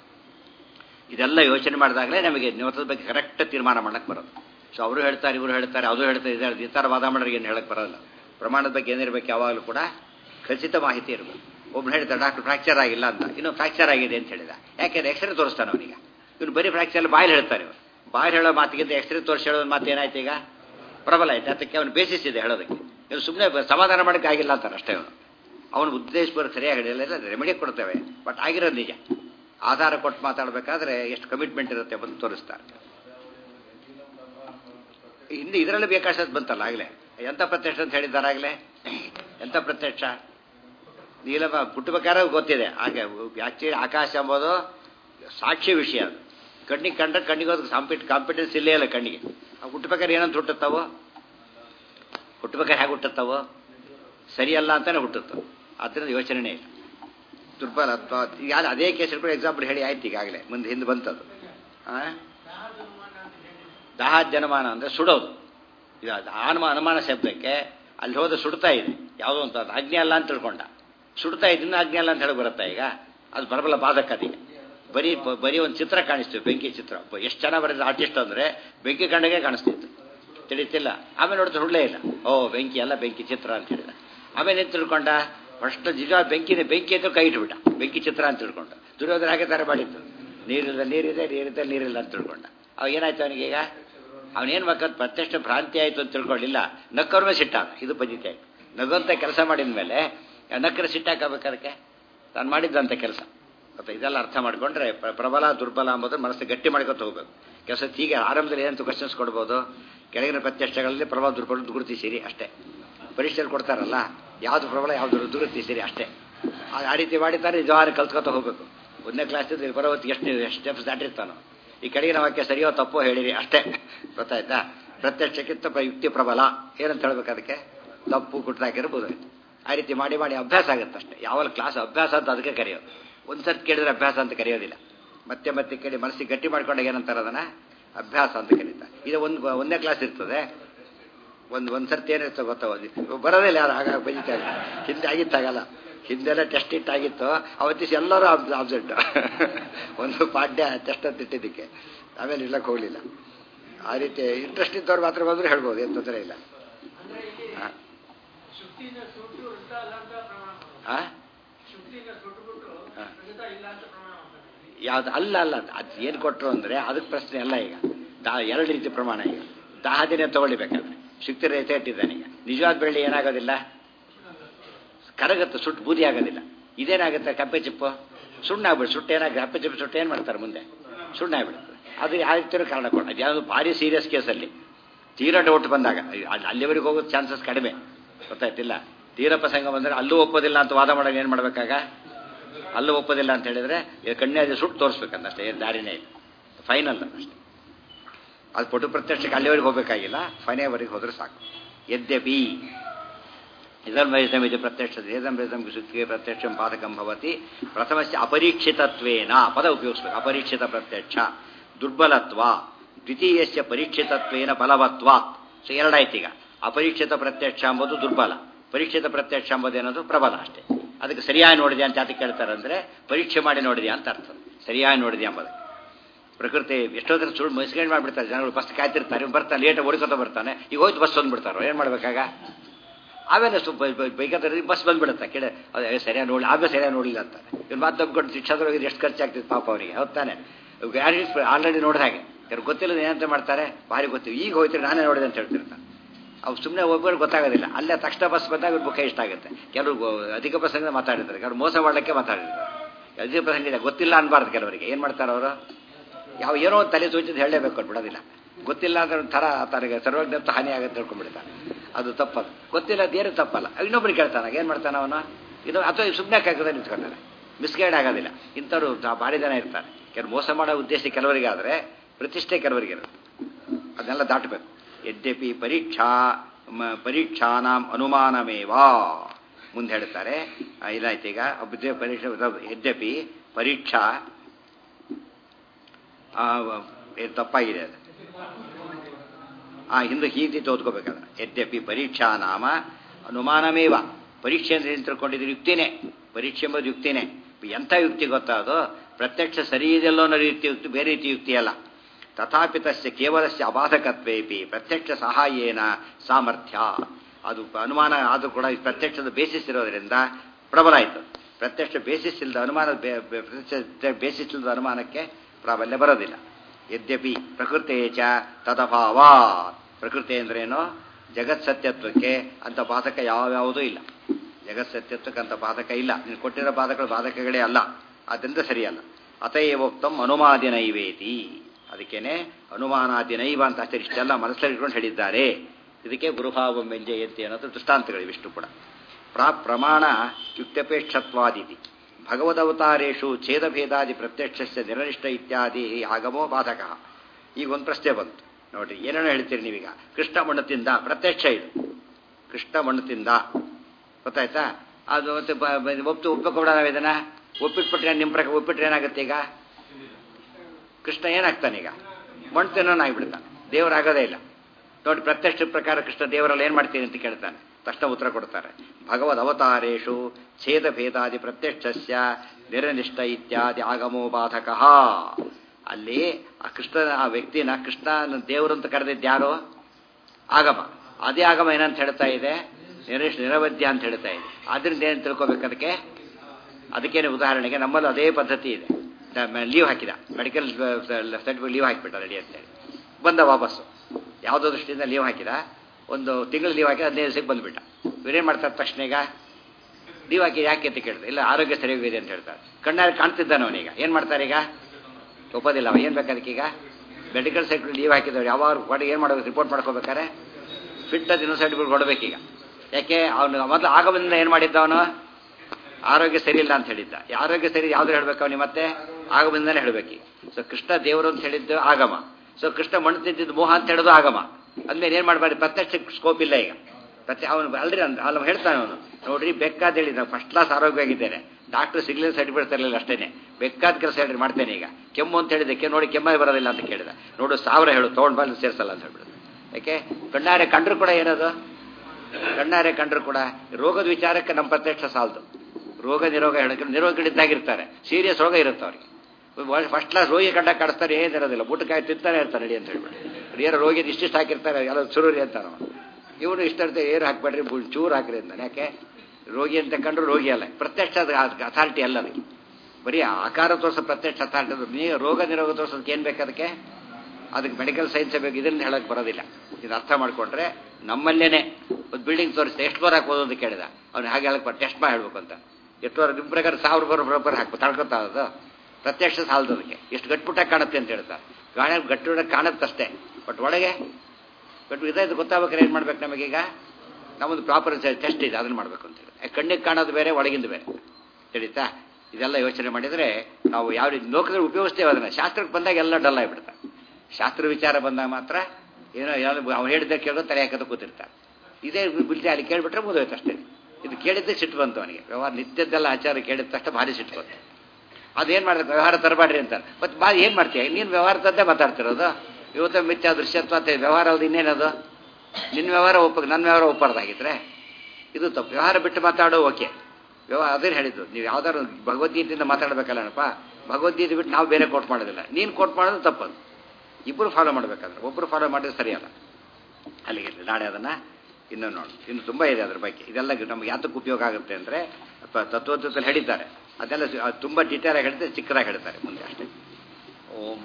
ಇದೆಲ್ಲ ಯೋಚನೆ ಮಾಡಿದಾಗಲೇ ನಮಗೆ ನ್ಯೂತದ ಬಗ್ಗೆ ಕರೆಕ್ಟ್ ತೀರ್ಮಾನ ಮಾಡಕ್ಕೆ ಬರೋದು ಸೊ ಅವರು ಹೇಳ್ತಾರೆ ಇವರು ಹೇಳ್ತಾರೆ ಅದು ಹೇಳ್ತಾರೆ ಇದು ಈ ಥರ ವಾದ ಮಾಡೋರಿಗೆ ಏನು ಹೇಳಕ್ಕೆ ಬರೋಲ್ಲ ಪ್ರಮಾಣದ ಬಗ್ಗೆ ಏನಿರಬೇಕು ಯಾವಾಗಲೂ ಕೂಡ ಖಚಿತ ಮಾಹಿತಿ ಇರಬೇಕು ಒಬ್ಬನು ಹೇಳ್ತಾರೆ ಡಾಕ್ಟರ್ ಫ್ರಾಕ್ಚರ್ ಆಗಿಲ್ಲ ಅಂತ ಇನ್ನು ಫ್ರಾಕ್ಚರ್ ಆಗಿದೆ ಅಂತ ಹೇಳಿದ ಯಾಕೆಂದ್ರೆ ಎಕ್ಸ್ರೇ ತೋರಿಸ್ತಾನೆ ಅವನಿಗೆ ಇವನು ಬರೀ ಫ್ರಾಕ್ಚರ್ ಬಾಯಲ್ಲಿ ಹೇಳ್ತಾರೆ ಇವರು ಬಾಯಲ್ಲಿ ಹೇಳೋ ಮಾತಿಗಿಂತ ಎಕ್ಸ್ರೇ ತೋರಿಸಿ ಹೇಳೋದು ಮಾತು ಏನಾಯ್ತು ಈಗ ಪ್ರಬಲ ಆಯ್ತು ಅದಕ್ಕೆ ಅವನು ಬೇಸಿಸ್ ಇದೆ ಹೇಳೋದಕ್ಕೆ ಇವ್ನು ಸುಮ್ಮನೆ ಸಮಾಧಾನ ಮಾಡೋಕ್ಕೆ ಆಗಿಲ್ಲ ಅಂತಾನೆ ಅಷ್ಟೇ ಅವನು ಅವನು ಉದ್ದೇಶಪೂರ್ವಕ ಸರಿಯಾಗಿ ಹೇಳಿಲ್ಲ ರೆಮಿಡಿ ಕೊಡ್ತೇವೆ ಬಟ್ ಆಗಿರೋದು ನಿಜ ಆಧಾರ ಕೊಟ್ಟು ಮಾತಾಡಬೇಕಾದ್ರೆ ಎಷ್ಟು ಕಮಿಟ್ಮೆಂಟ್ ಇರುತ್ತೆ ಬಂದು ತೋರಿಸ್ತಾರೆ ಹಿಂದೆ ಇದರಲ್ಲಿ ಬೇಕಾದಷ್ಟು ಬಂತಲ್ಲ ಆಗಲೇ ಎಂಥ ಪ್ರತ್ಯಕ್ಷ ಅಂತ ಹೇಳಿದ್ದಾರೆ ಆಗಲೇ ಎಂಥ ಪ್ರತ್ಯಕ್ಷ ನೀಲಮ ಹುಟ್ಟಬೇಕಾದ್ರೆ ಗೊತ್ತಿದೆ ಹಾಗೆ ಆಕ್ಚುಲಿ ಆಕಾಶ ಎಂಬುದು ಸಾಕ್ಷಿ ವಿಷಯ ಅದು ಕಣ್ಣಿಗೆ ಕಂಡ್ರೆ ಕಣ್ಣಿಗೆ ಹೋದ್ ಕಾಂಪಿಟ್ ಕಾಂಪಿಟೆನ್ಸ್ ಇಲ್ಲೇ ಇಲ್ಲ ಕಣ್ಣಿಗೆ ಆ ಹುಟ್ಟಬೇಕಾದ್ರೆ ಏನಂತ ಹುಟ್ಟುತ್ತಾವೋ ಹುಟ್ಟಬೇಕಾದ್ರೆ ಹೇಗೆ ಹುಟ್ಟುತ್ತಾವೋ ಸರಿಯಲ್ಲ ಅಂತಾನೆ ಹುಟ್ಟುತ್ತವೆ ಆದ್ದರಿಂದ ಯೋಚನೆನೇ ಇಲ್ಲ ದುರ್ಬಲ ಅಥವಾ ಯಾರು ಅದೇ ಕೇಸಲ್ಲಿ ಕೂಡ ಎಕ್ಸಾಂಪಲ್ ಹೇಳಿ ಆಯ್ತು ಈಗಾಗಲೇ ಮುಂದೆ ಹಿಂದೆ ಬಂತದ್ದು ಆ? ದಾಹ ಜನಮಾನ ಅಂದರೆ ಸುಡೋದು ಇದು ಅದು ಅನುಮ ಅನುಮಾನ ಶಬ್ದಕ್ಕೆ ಅಲ್ಲಿ ಹೋದ ಸುಡ್ತಾ ಇದೆ ಯಾವುದೋ ಅಂತ ಅದು ಅಗ್ನಿ ಅಲ್ಲ ಅಂತ ತಿಳ್ಕೊಂಡ ಸುಡ್ತಾ ಇದ್ದೀನಿ ಅಗ್ನಿ ಅಲ್ಲ ಅಂತ ಹೇಳಿ ಬರುತ್ತಾ ಈಗ ಅದು ಬರಬಲ್ಲ ಬಾಧಕ ಅದೀಗ ಬರೀ ಬರೀ ಒಂದು ಚಿತ್ರ ಕಾಣಿಸ್ತೀವಿ ಬೆಂಕಿ ಚಿತ್ರ ಎಷ್ಟು ಚೆನ್ನಾಗಿ ಬರೆದ ಆರ್ಟಿಸ್ಟ್ ಅಂದರೆ ಬೆಂಕಿ ಕಂಡಗೆ ಕಾಣಿಸ್ತಿತ್ತು ತಿಳಿತಿಲ್ಲ ಆಮೇಲೆ ನೋಡಿದ್ರೆ ಹುಳ್ಳೆ ಇಲ್ಲ ಓ ಬೆಂಕಿ ಅಲ್ಲ ಬೆಂಕಿ ಚಿತ್ರ ಅಂತ ಹೇಳಿದ ಆಮೇಲೆ ಏನು ತಿಳ್ಕೊಂಡ ಫಸ್ಟ್ ನಿಜ ಬೆಂಕಿದೆ ಬೆಂಕಿ ಅಂತ ಕೈ ಇಟ್ಬಿಟ್ಟ ಬೆಂಕಿ ಚಿತ್ರ ಅಂತ ತಿಳ್ಕೊಂಡ ದುರ್ಯೋಧನ ಹಾಗೆ ತರ ಮಾಡಿದ್ದು ನೀರಿಲ್ಲ ನೀರಿದೆ ನೀರಿದೆ ನೀರಿಲ್ಲ ಅಂತ ತಿಳ್ಕೊಂಡ ಅವಾಗ ಏನಾಯ್ತು ಅವನಿಗೆ ಈಗ ಅವನೇನು ಮಕ್ಕಳು ಪ್ರತ್ಯಕ್ಷ ಭ್ರಾಂತಿ ಆಯಿತು ಅಂತ ತಿಳ್ಕೊಳ್ಳಿಲ್ಲ ನಕ್ಕವ್ರ ಮೇಲೆ ಸಿಟ್ಟಾಗ ಇದು ಪದ್ಧತಿ ಆಯ್ತು ನಗುವಂತ ಕೆಲಸ ಮಾಡಿದ ಮೇಲೆ ನಕ್ಕರ ಸಿಟ್ಟಾಕಬೇಕದಕ್ಕೆ ತಾನು ಮಾಡಿದ್ದಂಥ ಕೆಲಸ ಮತ್ತೆ ಇದೆಲ್ಲ ಅರ್ಥ ಮಾಡ್ಕೊಂಡ್ರೆ ಪ್ರ- ಪ್ರಬಲ ದುರ್ಬಲ ಅಂಬೋದು ಮನಸ್ಸು ಗಟ್ಟಿ ಮಾಡ್ಕೊತ ಹೋಗ್ಬೇಕು ಕೆಲಸ ಹೀಗೆ ಆರಂಭದಲ್ಲಿ ಏನಂತ ಕ್ವಶನ್ಸ್ ಕೊಡ್ಬೋದು ಕೆಳಗಿನ ಪ್ರತ್ಯಕ್ಷಗಳಲ್ಲಿ ಪ್ರಬಲ ದುರ್ಬಲ ಗುರುತಿಸಿರಿ ಅಷ್ಟೇ ಪರೀಕ್ಷೆಯಲ್ಲಿ ಕೊಡ್ತಾರಲ್ಲ ಯಾವುದು ಪ್ರಬಲ ಯಾವುದು ಗುರುತಿಸಿರಿ ಅಷ್ಟೇ ಆ- ಆ ರೀತಿ ಮಾಡಿದ್ದಾರೆ ನಿಜವಾದ ಕಲ್ತ್ಕೊತ ಹೋಗ್ಬೇಕು ಒಂದನೇ ಕ್ಲಾಸ್ ಬರೋ ಹೊತ್ತಿಗೆ ಎಷ್ಟು ಎಷ್ಟು ಸ್ಟೆಪ್ಸ್ ದಾಟಿರ್ತಾನೋ ಈ ಕೆಳಗಿನ ವಾಕ್ಯ ಸರಿಯೋ ತಪ್ಪೋ ಹೇಳಿರಿ ಅಷ್ಟೇ ಗೊತ್ತಾಯ್ತಾ ಪ್ರತ್ಯಕ್ಷಕ್ಕಿಂತ ಪ್ರ- ಯುಕ್ತಿ ಪ್ರಬಲ ಏನಂತ ಹೇಳ್ಬೇಕು ಅದಕ್ಕೆ ತಪ್ಪು ಕುಟ್ಟಾಕಿರ್ಬೋದು ಆ ರೀತಿ ಮಾಡಿ ಮಾಡಿ ಅಭ್ಯಾಸ ಆಗುತ್ತೆ ಅಷ್ಟೇ ಯಾವಾಗ ಕ್ಲಾಸ್ ಅಭ್ಯಾಸ ಅಂತ ಅದಕ್ಕೆ ಕರೆಯೋದು ಒಂದ್ಸರ್ತಿ ಕೇಳಿದ್ರೆ ಅಭ್ಯಾಸ ಅಂತ ಕರೆಯೋದಿಲ್ಲ ಮತ್ತೆ ಮತ್ತೆ ಕೇಳಿ ಮನಸ್ಸಿಗೆ ಗಟ್ಟಿ ಮಾಡ್ಕೊಂಡಾಗ ಏನಂತಾರೆ ಅದನ್ನ ಅಭ್ಯಾಸ ಅಂತ ಕರೀತಾರೆ ಇದು ಒಂದು ಒಂದನೇ ಕ್ಲಾಸ್ ಇರ್ತದೆ ಒಂದು ಒಂದು ಸರ್ತಿ ಏನಿರ್ತೋ ಗೊತ್ತಾ ಒಂದು ಬರೋದಿಲ್ಲ ಯಾರು ಆಗ ಬಜಿತಾರೆ ಹಿಂದೆ ಆಗಿತ್ತಾಗಲ್ಲ ಹಿಂದೆಲ್ಲ ಟೆಸ್ಟ್ ಇಟ್ ಆಗಿತ್ತು ಅವತ್ತಿಸ್ ಎಲ್ಲರೂ ಆಬ್ಸೆಂಟ್ ಒಂದು ಪಾಠ್ಯ ಟೆಸ್ಟ್ ಅಂತ ಇಟ್ಟಿದ್ದಕ್ಕೆ ಆಮೇಲೆ ಇಲ್ಲಕ್ಕೆ ಹೋಗಲಿಲ್ಲ ಆ ರೀತಿ ಇಂಟ್ರೆಸ್ಟ್ ಇದ್ದವ್ರು ಮಾತ್ರ ಬಂದರೂ ಹೇಳ್ಬೋದು ಏನು ತೊಂದರೆ ಇಲ್ಲ ಆ? ಶುಕ್ತಿಯಿಂದ ಸುಟ್ಟು ವೃತ್ತ ಅಲ್ಲ ಅಂತ ಪ್ರಮಾಣ ಮಾಡ್ತಾರೆ. ಆ? ಶುಕ್ತಿಯಿಂದ ಸುಟ್ಟುಬಿಟ್ಟು ಹಾ. ವೃತ್ತ ಇಲ್ಲ ಅಂತ ಪ್ರಮಾಣ ಮಾಡ್ತಾರೆ ಯಾವ್ದು ಅಲ್ಲ ಅಲ್ಲ ಅದು ಏನು ಕೊಟ್ಟರು ಅಂದರೆ ಅದಕ್ಕೆ ಪ್ರಶ್ನೆ ಅಲ್ಲ ಈಗ ದಾ ಎರಡು ರೀತಿ ಪ್ರಮಾಣ ಈಗ ದಾಹದಿನ ತಗೊಳ್ಳಿಬೇಕಾದ್ರೆ ಶುಕ್ತಿ ರೇಖೆ ಇಟ್ಟಿದ್ದಾನೆ ಈಗ ನಿಜವಾದ ಬೆಳ್ಳಿ ಏನಾಗೋದಿಲ್ಲ ಕರಗತ್ತೆ ಸುಟ್ಟು ಬೂದಿ ಆಗೋದಿಲ್ಲ ಇದೇನಾಗುತ್ತೆ ಕಪ್ಪೆ ಚಿಪ್ಪು ಸುಣ್ಣ ಆಗ್ಬಿಡು ಸುಟ್ಟು ಏನಾಗುತ್ತೆ ಕಪ್ಪೆ ಚಿಪ್ಪು ಸುಟ್ಟು ಏನು ಮಾಡ್ತಾರೆ ಮುಂದೆ ಸುಣ್ಣ ಆಗ್ಬಿಡುತ್ತೆ ಅದು ಯಾವ ರೀತಿ ಕಾರಣ ಕೊಡ ಅದು ಯಾವುದು ಭಾರಿ ಸೀರಿಯಸ್ ಕೇಸಲ್ಲಿ ತೀರಾ ಡೌಟ್ ಬಂದಾಗ ಅಲ್ಲಿ- ಅಲ್ಲಿವರೆಗೆ ಹೋಗೋ ಚಾನ್ಸಸ್ ಕಡಿಮೆ ಗೊತ್ತಾಯ್ತಿಲ್ಲ ತೀರ ಪ್ರಸಂಗ ಬಂದರೆ ಅಲ್ಲೂ ಒಪ್ಪೋದಿಲ್ಲ ಅಂತ ವಾದ ಮಾಡೋದು ಏನು ಮಾಡ್ಬೇಕಾಗ ಅಲ್ಲೂ ಒಪ್ಪೋದಿಲ್ಲ ಅಂತ ಹೇಳಿದ್ರೆ ಕಣ್ಣಾದಿ ಸುಟ್ಟು ತೋರಿಸ್ಬೇಕಂದಷ್ಟೇ ಏನು ದಾರಿನೇ ಇಲ್ಲ ಫೈನಲ್ ಅಷ್ಟೇ ಅದು ಪಟು ಪ್ರತ್ಯಕ್ಷಕ್ಕೆ ಅಲ್ಲಿವರೆಗೆ ಹೋಗಬೇಕಾಗಿಲ್ಲ ಫೈನೇವರೆಗೆ ಹೋದ್ರೆ ಸಾಕು ಯದ್ಯಪಿ ಇದರ್ಮೈಸಂ ಇದು ಪ್ರತ್ಯಕ್ಷ ಏದಂಬೈಸಂ ಸುಖಿಗೆ ಪ್ರತ್ಯಕ್ಷಂ ಪಾದಕಂ ಭವತಿ ಪ್ರಥಮಸ್ಯ ಅಪರೀಕ್ಷಿತತ್ವೇನ ಪದ ಉಪಯೋಗಿಸ್ಬೇಕು ಅಪರೀಕ್ಷಿತ ಪ್ರತ್ಯಕ್ಷ ದುರ್ಬಲತ್ವ ದ್ವಿತೀಯಸ್ಯ ಪರೀಕ್ಷಿತತ್ವೇನ ಬಲವತ್ವ ಸೊ ಎರಡಾಯ್ತು ಈಗ ಅಪರೀಕ್ಷಿತ ಪ್ರತ್ಯಕ್ಷ ಎಂಬುದು ದುರ್ಬಲ ಪರೀಕ್ಷಿತ ಪ್ರತ್ಯಕ್ಷ ಎಂಬುದೇನದು ಪ್ರಬಲ ಅಷ್ಟೇ ಅದಕ್ಕೆ ಸರಿಯಾಗಿ ನೋಡಿದೆ ಅಂತ ಯಾತಕ್ಕೆ ಕೇಳ್ತಾರೆ ಅಂದರೆ ಪರೀಕ್ಷೆ ಮಾಡಿ ನೋಡಿದೆ ಅಂತ ಅರ್ಥ ಸರಿಯಾಗಿ ನೋಡಿದೆ ಎಂಬುದಕ್ಕೆ ಪ್ರಕೃತಿ ಎಷ್ಟೊತ್ತರ ಸುಳ್ಳು ಮಿಸ್ಗೈಡ್ ಮಾಡಿಬಿಡ್ತಾರೆ ಜನಗಳು ಬಸ್ ಕಾಯ್ತಿರ್ತಾರೆ ಇವ್ನು ಬರ್ತಾನೆ ಲೇಟಾಗಿ ಓಡ್ಕೊತ ಬರ್ತಾನೆ ಈಗ ಹೋಯ್ತು ಬಸ್ ಬಂದ್ಬಿಡ್ತಾರೋ ಏನು ಮಾಡ್ಬೇಕಾಗ ಆಮೇಲೆ ಸ್ವಲ್ಪ ಬೈಕಂತಾರೆ ಬಸ್ ಬಂದ್ಬಿಡುತ್ತೆ ಕೆಳ ಅದೇ ಸರಿಯಾಗಿ ನೋಡಿ ಆಮೇಲೆ ಸರಿಯಾಗಿ ನೋಡಲಿಲ್ಲ ಅಂತ ಇವ್ನು ಮಾತು ತಪ್ಪಿಕೊಂಡು ಶಿಕ್ಷಕರು ಹೋಗಿದ್ರೆ ಎಷ್ಟು ಖರ್ಚಾಗ್ತಿತ್ತು ಪಾಪ ಅವರಿಗೆ ಹೊತ್ತಾನೆ ಆಲ್ರೆಡಿ ನೋಡಿದ ಹಾಗೆ ಯಾರು ಗೊತ್ತಿಲ್ಲ ಏನಂತ ಮಾಡ್ತಾರೆ ಭಾರಿ ಗೊತ್ತಿಲ್ಲ ಈಗ ಹೋಯ್ತಾರೆ ನಾನೇ ನೋಡಿದೆ ಅಂತ ಹೇಳ್ತಿರ್ತಾನೆ ಅವು ಸುಮ್ಮನೆ ಒಬ್ಬರು ಗೊತ್ತಾಗೋದಿಲ್ಲ ಅಲ್ಲೇ ತಕ್ಷಣ ಬಸ್ ಬಂದಾಗ ಇವ್ರ ಮುಖ ಇಷ್ಟ ಆಗುತ್ತೆ ಕೆಲವರು ಗೊ- ಅಧಿಕ ಪ್ರಸಂಗದ ಮಾತಾಡಿರ್ತಾರೆ ಕೆಲವರು ಮೋಸ ಮಾಡಲಿಕ್ಕೆ ಮಾತಾಡಿರ್ತಾರೆ ಅಧಿಕ ಪ್ರಸಂಗ ಇದೆ ಗೊತ್ತಿಲ್ಲ ಅನ್ಬಾರ್ದು ಕೆಲವರಿಗೆ ಏನು ಮಾಡ್ತಾರೆ ಅವರು ಯಾವ ಏನೋ ಒಂದು ತಲೆ ಸೂಚಿತ ಹೇಳಲೇಬೇಕು ಅವ್ರು ಬಿಡೋದಿಲ್ಲ ಗೊತ್ತಿಲ್ಲ ಅಂದ್ರೆ ಒಂಥರ ತನಗೆ ಸರ್ವಜ್ಞತ್ವ ಹಾನಿ ಆಗುತ್ತೆ ತಿಳ್ಕೊಂಡ್ಬಿಡ್ತಾನೆ ಅದು ತಪ್ಪದು ಗೊತ್ತಿಲ್ಲ ಅದೇನು ತಪ್ಪಲ್ಲ ಇನ್ನೊಬ್ರಿಗೆ ಕೇಳ್ತಾನೆ ಏನು ಮಾಡ್ತಾನೆ ಅವನು ಇದು ಅಥವಾ ಸುಮ್ಮನೆ ಕಾಯ್ಕೋದ ನಿಂತ್ಕೊಂಡಾನೆ ಮಿಸ್ಗೈಡ್ ಆಗೋದಿಲ್ಲ ಇಂಥವ್ರು ತ- ಭಾರಿ ಜನ ಇರ್ತಾರೆ ಕೆಲವು ಮೋಸ ಮಾಡೋ ಉದ್ದೇಶ ಕೆಲವರಿಗೆ ಆದರೆ ಪ್ರತಿಷ್ಠೆ ಕೆಲವರಿಗೆ ಇರುತ್ತೆ ಅದನ್ನೆಲ್ಲ ದಾಟಬೇಕು ಯದ್ಯಪಿ ಪರೀಕ್ಷಾ ಮ- ಪರೀಕ್ಷಾನಾಂ ಅನುಮಾನಮೇವಾ ಮುಂದೆ ಹೇಳ್ತಾರೆ ಆ, ಇದಾಯ್ತು ಈಗ ಅಭ್ಯುದಯ ಪರೀಕ್ಷೆ ಯದ್ಯಪಿ ಪರೀಕ್ಷಾ ಆ, ಇದು ತಪ್ಪಾಗಿದೆ ಅದು ಆ ಹಿಂದೆ ಹೀಗೆ ಓದ್ಕೋಬೇಕಾದ್ರೆ ಯದ್ಯಪಿ ಪರೀಕ್ಷಾ ನಾಮ ಅನುಮಾನಮೇವ ಪರೀಕ್ಷೆ ಅಂದ್ರೆ ಏನು ತಿಳ್ಕೊಂಡಿದ್ರೆ ಯುಕ್ತಿನೇ ಪರೀಕ್ಷೆ ಎಂಬುದು ಯುಕ್ತಿನೇ ಎಂಥ ಯುಕ್ತಿ ಗೊತ್ತಾ ಅದು ಪ್ರತ್ಯಕ್ಷ ಸರಿ ಇದೆಲ್ಲೋ ಅನ್ನೋ ರೀತಿ ಯುಕ್ತಿ ಬೇರೆ ರೀತಿ ಯುಕ್ತಿ ಅಲ್ಲ ತಥಾಪಿ ತಸ್ಯ ಕೇವಲಸ್ಯ ಅಬಾಧಕತ್ವೇಪಿ ಪ್ರತ್ಯಕ್ಷ ಸಹಾಯೇನ ಸಾಮರ್ಥ್ಯ ಅದು ಅನುಮಾನ ಆದರೂ ಕೂಡ ಈ ಪ್ರತ್ಯಕ್ಷದ ಬೇಸಿಸ್ ಇರೋದ್ರಿಂದ ಪ್ರಬಲ ಆಯಿತು ಪ್ರತ್ಯಕ್ಷ ಬೇಸಿಸ್ ಇಲ್ಲದ ಅನುಮಾನ ಬೇ- ಬೇ- ಪ್ರತ್ಯಕ್ಷ ಬೇಸಿಸ್ ಇಲ್ಲದ ಅನುಮಾನಕ್ಕೆ ಪ್ರಾಬಲ್ಯ ಬರೋದಿಲ್ಲ ಯದ್ಯಪಿ ಪ್ರಕೃತಿ ಚ ತದಭಾವ ಪ್ರಕೃತಿ ಅಂದ್ರೇನು ಜಗತ್ ಸತ್ಯತ್ವಕ್ಕೆ ಅಂತ ಬಾಧಕ ಯಾವ್ಯಾವುದೂ ಇಲ್ಲ ಜಗತ್ ಸತ್ಯತ್ವಕ್ಕೆ ಅಂತ ಬಾಧಕ ಇಲ್ಲ ನೀನು ಕೊಟ್ಟಿರೋ ಬಾಧಕಗಳು ಬಾಧಕಗಳೇ ಅಲ್ಲ ಆದ್ದರಿಂದ ಸರಿಯಲ್ಲ ಅತಏವೋಕ್ತಂ ಅನುಮಾದಿನೈವೇತಿ ಅದಕ್ಕೇನೆ ಅನುಮಾನಾದಿ ನೈವ ಅಂತ ಆಚಾರ್ಯ ಇಷ್ಟೆಲ್ಲ ಮನಸ್ಸಲ್ಲಿ ಇಟ್ಕೊಂಡು ಹೇಳಿದ್ದಾರೆ ಇದಕ್ಕೆ ಗುರುಭಾವಂ ವ್ಯಂಜಯಂತಿ ಅನ್ನೋದು ದೃಷ್ಟಾಂತಗಳು ಇವಿಷ್ಟು ಕೂಡ ಪ್ರಾ ಪ್ರಮಾಣ ಯುಕ್ತಪೇಕ್ಷತ್ವಾದಿತಿ ಭಗವದವತಾರೇಶು ಛೇದಭೇದಾದಿ ಪ್ರತ್ಯಕ್ಷಸ್ಯ ನಿರನಿಷ್ಠ ಇತ್ಯಾದಿ ಆಗಮೋ ಬಾಧಕ ಈಗ ಒಂದು ಪ್ರಶ್ನೆ ಬಂತು ನೋಡ್ರಿ ಏನೇನೋ ಹೇಳ್ತೀರಿ ನೀವೀಗ ಕೃಷ್ಣ ಮಣ್ಣು ತಿಂದ ಪ್ರತ್ಯಕ್ಷ ಇದು ಕೃಷ್ಣ ಮಣ್ಣು ತಿಂದ ಗೊತ್ತಾಯ್ತಾ ಅದು ಮತ್ತೆ ಬ- ಬ- ಒಪ್ಪು ಒಪ್ಪಕೊಡ ನಾವು ಇದನ್ನ ಒಪ್ಪಿಟ್ಬಿಟ್ರೆ ನಿಮ್ಮ ಪ್ರಕಾರ ಒಪ್ಪಿಟ್ರೆ ಏನಾಗುತ್ತೆ ಈಗ ಕೃಷ್ಣ ಏನಾಗ್ತಾನೆ ಈಗ ಮಣ್ಣು ತಿನ್ನೋನಾಗ್ಬಿಡ್ತಾನೆ ದೇವರಾಗೋದೇ ಇಲ್ಲ ನೋಡಿ ಪ್ರತ್ಯಕ್ಷ ಪ್ರಕಾರ ಕೃಷ್ಣ ದೇವರಲ್ಲಿ ಏನು ಮಾಡ್ತೀನಿ ಅಂತ ಕೇಳ್ತಾನೆ ತಕ್ಷಣ ಉತ್ತರ ಕೊಡ್ತಾರೆ ಭಗವದ್ ಅವತಾರೇಶು ಛೇದ ಭೇದಾದಿ ಪ್ರತ್ಯಕ್ಷಸ್ಯ ನಿರನಿಷ್ಠ ಇತ್ಯಾದಿ ಆಗಮೋ ಬಾಧಕ ಅಲ್ಲಿ ಆ ಕೃಷ್ಣ ಆ ವ್ಯಕ್ತಿನ ಕೃಷ್ಣ ದೇವರು ಅಂತ ಕರೆದಿದ್ದು ಯಾರು ಆಗಮ ಅದೇ ಆಗಮ ಏನಂತ ಹೇಳ್ತಾ ಇದೆ ನಿರೇಶ್ ನಿರವಧ್ಯ ಅಂತ ಹೇಳ್ತಾ ಇದೆ ಆದ್ರಿಂದ ಏನು ತಿಳ್ಕೊಬೇಕು ಅದಕ್ಕೆ ಅದಕ್ಕೇನೆ ಉದಾಹರಣೆಗೆ ನಮ್ಮಲ್ಲೂ ಅದೇ ಪದ್ಧತಿ ಇದೆ ಲೀವ್ ಹಾಕಿದ ಮೆಡಿಕಲ್ ಸರ್ಟಿಫಿಕೇಟ್ ಲೀವ್ ಹಾಕಿಬಿಟ್ಟ ರೆಡಿ ಅಂತೇಳಿ ಬಂದ ವಾಪಸ್ಸು ಯಾವುದೋ ದೃಷ್ಟಿಯಿಂದ ಲೀವ್ ಹಾಕಿದ ಒಂದು ತಿಂಗಳು ಲೀವ್ ಹಾಕಿ ಹದಿನೈದು ದಿವಸಕ್ಕೆ ಬಂದುಬಿಟ್ಟ ಇವರೇನು ಮಾಡ್ತಾರೆ ತಕ್ಷಣ ಈಗ ಲೀವ್ ಹಾಕಿ ಯಾಕೆ ಅಂತ ಕೇಳಿದೆ ಇಲ್ಲ ಆರೋಗ್ಯ ಸರಿಯಾಗಿದೆ ಅಂತ ಹೇಳ್ತಾರೆ ಕಣ್ಣಾರೆ ಕಾಣ್ತಿದ್ದಾನೆ ಅವನೀಗ ಏನು ಮಾಡ್ತಾರೆ ಈಗ ಒಪ್ಪೋದಿಲ್ಲ ಅವ ಏನು ಬೇಕಾದಕ್ಕೀಗ ಮೆಡಿಕಲ್ ಸೈಟ್ ಲೀವ್ ಹಾಕಿದವ್ರು ಯಾವಾಗ ಕೊಡಿ ಏನು ಮಾಡಬೇಕು ರಿಪೋರ್ಟ್ ಮಾಡ್ಕೋಬೇಕಾರೆ ಫಿಟ್ ಅದು ಇನ್ನೊಂದು ಸರ್ಟಿಫಿಕೇಟ್ ಕೊಡಬೇಕೀಗ ಯಾಕೆ ಅವನು ಮೊದಲು ಆಗಮದಿಂದ ಏನು ಮಾಡಿದ್ದ ಅವನು ಆರೋಗ್ಯ ಸರಿ ಇಲ್ಲ ಅಂತ ಹೇಳಿದ್ದ ಈ ಆರೋಗ್ಯ ಸರಿ ಯಾವ್ದು ಹೇಳ್ಬೇಕು ಅವನಿಗೆ ಮತ್ತೆ ಆಗಮದಿಂದಲೇ ಹೇಳ್ಬೇಕೀಗ ಸೊ ಕೃಷ್ಣ ದೇವರು ಅಂತ ಹೇಳಿದ್ದು ಆಗಮ ಸೊ ಕೃಷ್ಣ ಮಣ್ಣು ತಿಂತಿದ್ದು ಮೋಹ ಅಂತ ಹೇಳೋದು ಆಗಮ ಅಂದ್ಮೇಲೆ ಏನು ಮಾಡಬಾರ್ದು ಪ್ರತ್ಯಕ್ಷ ಸ್ಕೋಪ್ ಇಲ್ಲ ಈಗ ಪ್ರತ್ಯ ಅವನು ಅಲ್ರಿ ಅಂದ ಅಲ್ಲ ಹೇಳ್ತಾನೆ ಅವನು ನೋಡ್ರಿ ಬೇಕಾದ ಹೇಳಿ ನಾನು ಫಸ್ಟ್ ಕ್ಲಾಸ್ ಆರೋಗ್ಯವಾಗಿದ್ದೇನೆ ಡಾಕ್ಟರ್ ಸಿಗ್ಲಿಲ್ಲ ಸರ್ಟಿಫಿಕೇಟ್ ತರಲಿಲ್ಲ ಅಷ್ಟೇನೆ ಬೇಕಾದ ಕೆಲಸ ಹೇಳಿ ಮಾಡ್ತೇನೆ ಈಗ ಕೆಮ್ಮು ಅಂತ ಹೇಳಿದ್ದಕ್ಕೆ ನೋಡಿ ಕೆಮ್ಮೇ ಬರೋದಿಲ್ಲ ಅಂತ ಕೇಳಿದ ನೋಡು ಸಾವಿರ ಹೇಳು ತೊಗೊಂಡು ಬಂದು ಸೇರಿಸಲ್ಲ ಅಂತ ಹೇಳ್ಬಿಡುದು ಯಾಕೆ ಕಣ್ಣಾರೆ ಕಂಡ್ರು ಕೂಡ ಏನದು ಕಣ್ಣಾರೆ ಕಂಡ್ರು ಕೂಡ ರೋಗದ ವಿಚಾರಕ್ಕೆ ನಮ್ಮ ಪ್ರತ್ಯಕ್ಷ ಸಾಲದು ರೋಗ ನಿರೋಗ ಹೇಳಕ್ಕೆ ನಿರೋಗಗಳಿದ್ದಾಗಿರ್ತಾರೆ ಸೀರಿಯಸ್ ರೋಗ ಇರುತ್ತೆ ಅವ್ರಿಗೆ ಫಸ್ಟ್ ಕ್ಲಾಸ್ ರೋಗಿ ಕಂಡ ಕಾಡಿಸ್ತಾರೆ ಏನಿರೋದಿಲ್ಲ ಊಟಕಾಯಿ ತಿಂತಾನೆ ಇರ್ತಾರೆ ರೆಡಿ ಅಂತ ಹೇಳ್ಬಿಟ್ಟು ಏನೋ ರೋಗಿ ಇಷ್ಟಿಷ್ಟು ಹಾಕಿರ್ತಾರೆ ಎಲ್ಲ ಚುರುರಿ ಅಂತಾನೆ ಅವನು ಇವನು ಇಷ್ಟಂತೆ ಏರು ಹಾಕ್ಬೇಡ್ರಿ ಬು- ಚೂರು ಹಾಕ್ರಿ ಅಂತಾನೆ ಯಾಕೆ ರೋಗಿ ಅಂತ ಕಂಡ್ರು ರೋಗಿ ಅಲ್ಲ ಪ್ರತ್ಯಕ್ಷ ಅಥಾರಿಟಿ ಅಲ್ಲ ಅದಕ್ಕೆ ಬರೀ ಆಕಾರ ತೋರಿಸೋ ಪ್ರತ್ಯಕ್ಷ ಅಥಾರಿಟಿ ಅದು ನೀ ರೋಗ ನಿರೋಗ ತೋರಿಸೋದಕ್ಕೆ ಏನು ಬೇಕು ಅದಕ್ಕೆ ಅದಕ್ಕೆ ಮೆಡಿಕಲ್ ಸೈನ್ಸ್ ಬೇಕು ಇದನ್ನ ಹೇಳಕ್ ಬರೋದಿಲ್ಲ ಇದು ಅರ್ಥ ಮಾಡ್ಕೊಂಡ್ರೆ ನಮ್ಮಲ್ಲೇನೆ ಒಂದು ಬಿಲ್ಡಿಂಗ್ ತೋರಿಸ್ತೆ ಎಷ್ಟು ಬರ್ ಹಾಕ್ಬೋದು ಅಂತ ಕೇಳಿದ ಅವ್ನು ಹಾಗೆ ಹೇಳಕ್ ಟೆಸ್ಟ್ ಮಾಡಿ ಹೇಳ್ಬೇಕು ಅಂತ ಎಷ್ಟು ಬರ ನಿಮ್ಮ ಪ್ರಕಾರ ಸಾವಿರ ಬರೋ ಬರೋಬ್ಬರ ಹಾಕ್ಬೋದು ತಡ್ಕೊತಾ ಅದು ಪ್ರತ್ಯಕ್ಷ ಸಾಲದು ಅದಕ್ಕೆ ಎಷ್ಟು ಗಟ್ಬಿಟ್ಟಾಗಿ ಕಾಣುತ್ತೆ ಅಂತ ಹೇಳ್ತಾರೆ ಗಾಣ ಗಟ್ಟಿಬಿಟ್ಟಾಗಿ ಕಾಣುತ್ತಷ್ಟೇ ಬಟ್ ಒಳಗೆ ಬಟ್ ಇದಾಯ್ತು ಗೊತ್ತಾಗ್ಬೇಕಾದ್ರೆ ಏನು ಮಾಡ್ಬೇಕು ನಮಗೀಗ ನಮ್ಮದು ಪ್ರಾಪರ್ ಟೆಸ್ಟ್ ಇದೆ ಅದನ್ನು ಮಾಡ್ಬೇಕು ಅಂತ ಹೇಳಿ ಕಣ್ಣಿಗೆ ಕಾಣೋದು ಬೇರೆ ಒಳಗಿಂದ ಬೇರೆ ತಿಳಿತಾ ಇದೆಲ್ಲ ಯೋಚನೆ ಮಾಡಿದರೆ ನಾವು ಯಾವ ರೀತಿ ಲೋಕದಲ್ಲಿ ಉಪಯೋಗಿಸ್ತೇವೆ ಅದನ್ನು ಶಾಸ್ತ್ರಕ್ಕೆ ಬಂದಾಗ ಎಲ್ಲ ಡಲ್ ಆಗಿಬಿಡ್ತಾರೆ ಶಾಸ್ತ್ರ ವಿಚಾರ ಬಂದಾಗ ಮಾತ್ರ ಏನೋ ಯಾರು ಅವ್ನು ಹೇಳಿದ್ದ ಕೇಳೋ ತಲೆ ಹಾಕೋದು ಕೂತಿರ್ತಾರೆ ಇದೇ ಬಿಲ್ತಿ ಅಲ್ಲಿ ಕೇಳಿಬಿಟ್ರೆ ಮುಗಿದೋಯ್ತು ಅಷ್ಟೇ ಇದು ಕೇಳಿದ್ದೆ ಸಿಟ್ಟು ಬಂತು ಅವನಿಗೆ ವ್ಯವಹಾರ ನಿತ್ಯದ್ದೆಲ್ಲ ಆಚಾರ ಕೇಳಿದ ತಕ್ಷಣ ಭಾರಿ ಸಿಟ್ಟು ಬಂತು ಅದೇನು ಮಾಡಿದ್ರೆ ವ್ಯವಹಾರ ತರಬೇಡ್ರಿ ಅಂತಾರೆ ಮತ್ತೆ ಬಾ ಏನು ಮಾಡ್ತೀಯ ನೀನು ವ್ಯವಹಾರದಂತೆ ಮಾತಾಡ್ತಿರೋದು ಇವತ್ತು ಮಿಥ್ಯಾ ದೃಶ್ಯತ್ವ ಅಂತ ವ್ಯವಹಾರ ಅದು ಇನ್ನೇನದು ನಿನ್ನ ವ್ಯವಹಾರ ಒಪ್ಪ ನನ್ನ ವ್ಯವಹಾರ ಒಪ್ಪಾರ್ದಾಗಿದ್ರೆ ಇದು ತಪ್ಪು ವ್ಯವಹಾರ ಬಿಟ್ಟು ಮಾತಾಡೋ ಓಕೆ ವ್ಯವಹಾರ ಅದೇನು ಹೇಳಿದ್ದು ನೀವು ಯಾವ್ದಾದ್ರು ಭಗವದ್ಗೀತೆಯಿಂದ ಮಾತಾಡಬೇಕಲ್ಲಪ್ಪ ಭಗವದ್ಗೀತೆ ಬಿಟ್ಟು ನಾವು ಬೇರೆ ಕೋಟ್ ಮಾಡೋದಿಲ್ಲ ನೀನು ಕೋಟ್ ಮಾಡೋದು ತಪ್ಪದು ಇಬ್ಬರು ಫಾಲೋ ಮಾಡಬೇಕಾದ್ರೆ ಒಬ್ಬರು ಫಾಲೋ ಮಾಡಿದ್ರೆ ಸರಿಯಲ್ಲ ಅಲ್ಲಿಗೆ ನಾಳೆ ಅದನ್ನು ಇನ್ನೂ ನೋಡಿ ಇನ್ನು ತುಂಬ ಇದೆ ಅದ್ರ ಬಗ್ಗೆ ಇದೆಲ್ಲ ನಮ್ಗೆ ಯಾತಕ್ಕೆ ಉಪಯೋಗ ಆಗುತ್ತೆ ಅಂದರೆ ತತ್ವದಲ್ಲಿ ಹೇಳಿದ್ದಾರೆ ಅದೆಲ್ಲ ಸಿ- ಅದು ತುಂಬ ಡೀಟೇಲ್ ಆಗಿ ಹೇಳ್ತಾರೆ ಚಿಕ್ಕದಾಗಿ ಹೇಳ್ತಾರೆ ಮುಂದೆ ಅಷ್ಟೇ ಓಂ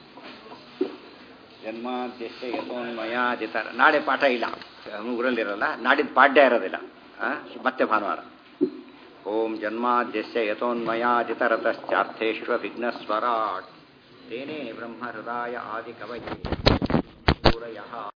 ಜನ್ಮಾದ್ಯಶ್ಯ ಯಥೋನ್ಮಯಾದಿತ ನಾಳೆ ಪಾಠ ಇಲ್ಲ ಊರಲ್ಲಿರಲ್ಲ ನಾಡಿದ್ದು ಪಾಡ್ಯ ಇರೋದಿಲ್ಲ ಆ? ಮತ್ತೆ ಭಾನುವಾರ ಓಂ ಜನ್ಮಾದ್ಯಸ್ಯ ಯಥೋನ್ಮಯಾದಿತರತಶ್ಚಾರ್ಥೇಶ್ವ ವಿಘ್ನಸ್ವರಾಟ್ ತೇನೇ ಬ್ರಹ್ಮ ಹೃದಯ ಆದಿ ಕವಯೇ